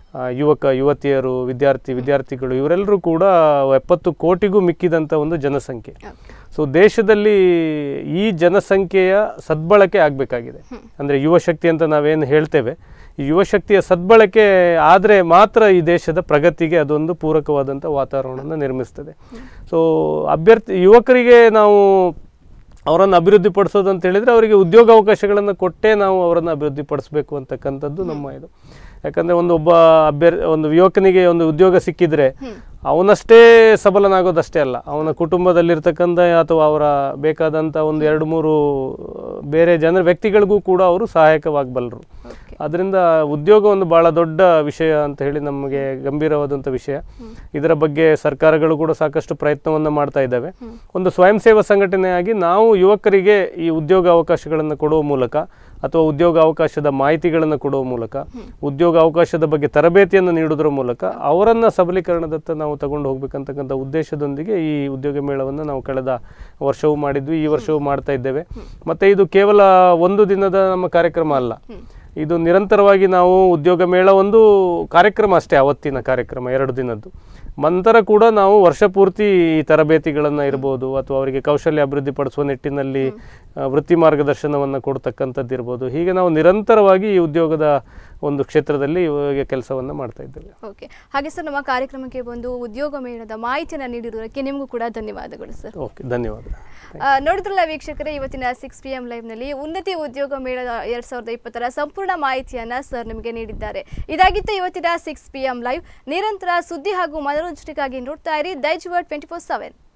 ಆ, ಯುವಕ ಯುವತಿಯರು ವಿದ್ಯಾರ್ಥಿ ವಿದ್ಯಾರ್ಥಿಗಳು ಇವರೆಲ್ಲರೂ ಕೂಡ ಎಪ್ಪತ್ತು ಕೋಟಿಗೂ ಮಿಕ್ಕಿದಂಥ ಒಂದು ಜನಸಂಖ್ಯೆ ಸೊ ದೇಶದಲ್ಲಿ ಈ ಜನಸಂಖ್ಯೆಯ ಸದ್ಬಳಕೆ ಆಗಬೇಕಾಗಿದೆ ಅಂದರೆ ಯುವಶಕ್ತಿ ಅಂತ ನಾವೇನು ಹೇಳ್ತೇವೆ ಈ ಯುವಶಕ್ತಿಯ ಸದ್ಬಳಕೆ ಆದರೆ ಮಾತ್ರ ಈ ದೇಶದ ಪ್ರಗತಿಗೆ ಅದೊಂದು ಪೂರಕವಾದಂಥ ವಾತಾವರಣವನ್ನು ನಿರ್ಮಿಸ್ತದೆ ಸೊ ಅಭ್ಯರ್ಥಿ ಯುವಕರಿಗೆ ನಾವು ಅವರನ್ನು ಅಭಿವೃದ್ಧಿ ಪಡಿಸೋದು ಅಂತ ಹೇಳಿದರೆ ಅವರಿಗೆ ಉದ್ಯೋಗಾವಕಾಶಗಳನ್ನು ಕೊಟ್ಟೇ ನಾವು ಅವರನ್ನು ಅಭಿವೃದ್ಧಿ ಪಡಿಸಬೇಕು ಅಂತಕ್ಕಂಥದ್ದು ನಮ್ಮ ಇದು ಯಾಕಂದರೆ ಒಂದು ಒಬ್ಬ ಅಭ್ಯರ್ಥಿ ಒಂದು ಯುವಕನಿಗೆ ಒಂದು ಉದ್ಯೋಗ ಸಿಕ್ಕಿದ್ರೆ ಅವನಷ್ಟೇ ಸಬಲನಾಗೋದಷ್ಟೇ ಅಲ್ಲ ಅವನ ಕುಟುಂಬದಲ್ಲಿರ್ತಕ್ಕಂಥ ಅಥವಾ ಅವರ ಬೇಕಾದಂಥ ಒಂದು ಎರಡು ಮೂರು ಬೇರೆ ಜನರ ವ್ಯಕ್ತಿಗಳಿಗೂ ಕೂಡ ಅವರು ಸಹಾಯಕವಾಗಬಲ್ಲರು ಅದರಿಂದ ಉದ್ಯೋಗ ಒಂದು ಭಾಳ ದೊಡ್ಡ ವಿಷಯ ಅಂತ ಹೇಳಿ ನಮಗೆ ಗಂಭೀರವಾದಂಥ ವಿಷಯ ಇದರ ಬಗ್ಗೆ ಸರ್ಕಾರಗಳು ಕೂಡ ಸಾಕಷ್ಟು ಪ್ರಯತ್ನವನ್ನು ಮಾಡ್ತಾ ಇದ್ದಾವೆ ಒಂದು ಸ್ವಯಂ ಸೇವಾ ಸಂಘಟನೆಯಾಗಿ ನಾವು ಯುವಕರಿಗೆ ಈ ಉದ್ಯೋಗ ಅವಕಾಶಗಳನ್ನು ಕೊಡುವ ಮೂಲಕ ಅಥವಾ ಉದ್ಯೋಗ ಅವಕಾಶದ ಮಾಹಿತಿಗಳನ್ನು ಕೊಡುವ ಮೂಲಕ ಉದ್ಯೋಗ ಅವಕಾಶದ ಬಗ್ಗೆ ತರಬೇತಿಯನ್ನು ನೀಡುವುದರ ಮೂಲಕ ಅವರನ್ನು ಸಬಲೀಕರಣದತ್ತ ನಾವು ತಗೊಂಡು ಹೋಗ್ಬೇಕಂತಕ್ಕಂಥ ಉದ್ದೇಶದೊಂದಿಗೆ ಈ ಉದ್ಯೋಗ ಮೇಳವನ್ನು ನಾವು ಕಳೆದ ವರ್ಷವೂ ಮಾಡಿದ್ವಿ ಈ ವರ್ಷವೂ ಮಾಡ್ತಾ ಇದ್ದೇವೆ ಮತ್ತು ಇದು ಕೇವಲ ಒಂದು ದಿನದ ನಮ್ಮ ಕಾರ್ಯಕ್ರಮ ಅಲ್ಲ ಇದು ನಿರಂತರವಾಗಿ ನಾವು ಉದ್ಯೋಗ ಮೇಳ ಒಂದು ಕಾರ್ಯಕ್ರಮ ಅಷ್ಟೇ ಅವತ್ತಿನ ಕಾರ್ಯಕ್ರಮ ಎರಡು ದಿನದ್ದು ನಂತರ ಕೂಡ ನಾವು ವರ್ಷ ಪೂರ್ತಿ ಈ ತರಬೇತಿಗಳನ್ನು ಇರ್ಬೋದು ಅಥವಾ ಅವರಿಗೆ ಕೌಶಲ್ಯ ಅಭಿವೃದ್ಧಿ ಪಡಿಸುವ ನಿಟ್ಟಿನಲ್ಲಿ ಆ, ವೃತ್ತಿ ಮಾರ್ಗದರ್ಶನವನ್ನು ಕೊಡ್ತಕ್ಕಂಥದ್ದು ಇರ್ಬೋದು ಹೀಗೆ ನಾವು ನಿರಂತರವಾಗಿ ಈ ಉದ್ಯೋಗದ ಒಂದು ಕ್ಷೇತ್ರದಲ್ಲಿ ಇವಾಗ ಕೆಲಸವನ್ನು ಮಾಡ್ತಾ ಇದ್ದೇವೆ ಓಕೆ ಹಾಗೆ ಸರ್ ನಮ್ಮ ಕಾರ್ಯಕ್ರಮಕ್ಕೆ ಬಂದು ಉದ್ಯೋಗ ಮೇಳದ ಮಾಹಿತಿಯನ್ನು ನೀಡಿರುವುದಕ್ಕೆ ನಿಮಗೂ ಕೂಡ ಧನ್ಯವಾದಗಳು ಸರ್ ಓಕೆ ಧನ್ಯವಾದ ಆ, ನೋಡಿದ್ರಲ್ಲ ವೀಕ್ಷಕರೇ ಇವತ್ತಿನ ಸಿಕ್ಸ್ ಪಿ ಎಂ ಲೈವ್ನಲ್ಲಿ ಉನ್ನತಿ ಉದ್ಯೋಗ ಮೇಳ ಎರಡ್ ಸಾವಿರದ ಇಪ್ಪತ್ತರ ಸಂಪೂರ್ಣ ಮಾಹಿತಿಯನ್ನ ಸರ್ ನಿಮಗೆ ನೀಡಿದ್ದಾರೆ ಇದಾಗಿತ್ತು ಇವತ್ತಿನ ಸಿಕ್ಸ್ ಪಿ ಎಂ ಲೈವ್ ನಿರಂತರ ಸುದ್ದಿ ಹಾಗೂ ಮನೋರಂಜನೆಗಾಗಿ ನೋಡ್ತಾ ಇರಿ Daijiworld twenty four seven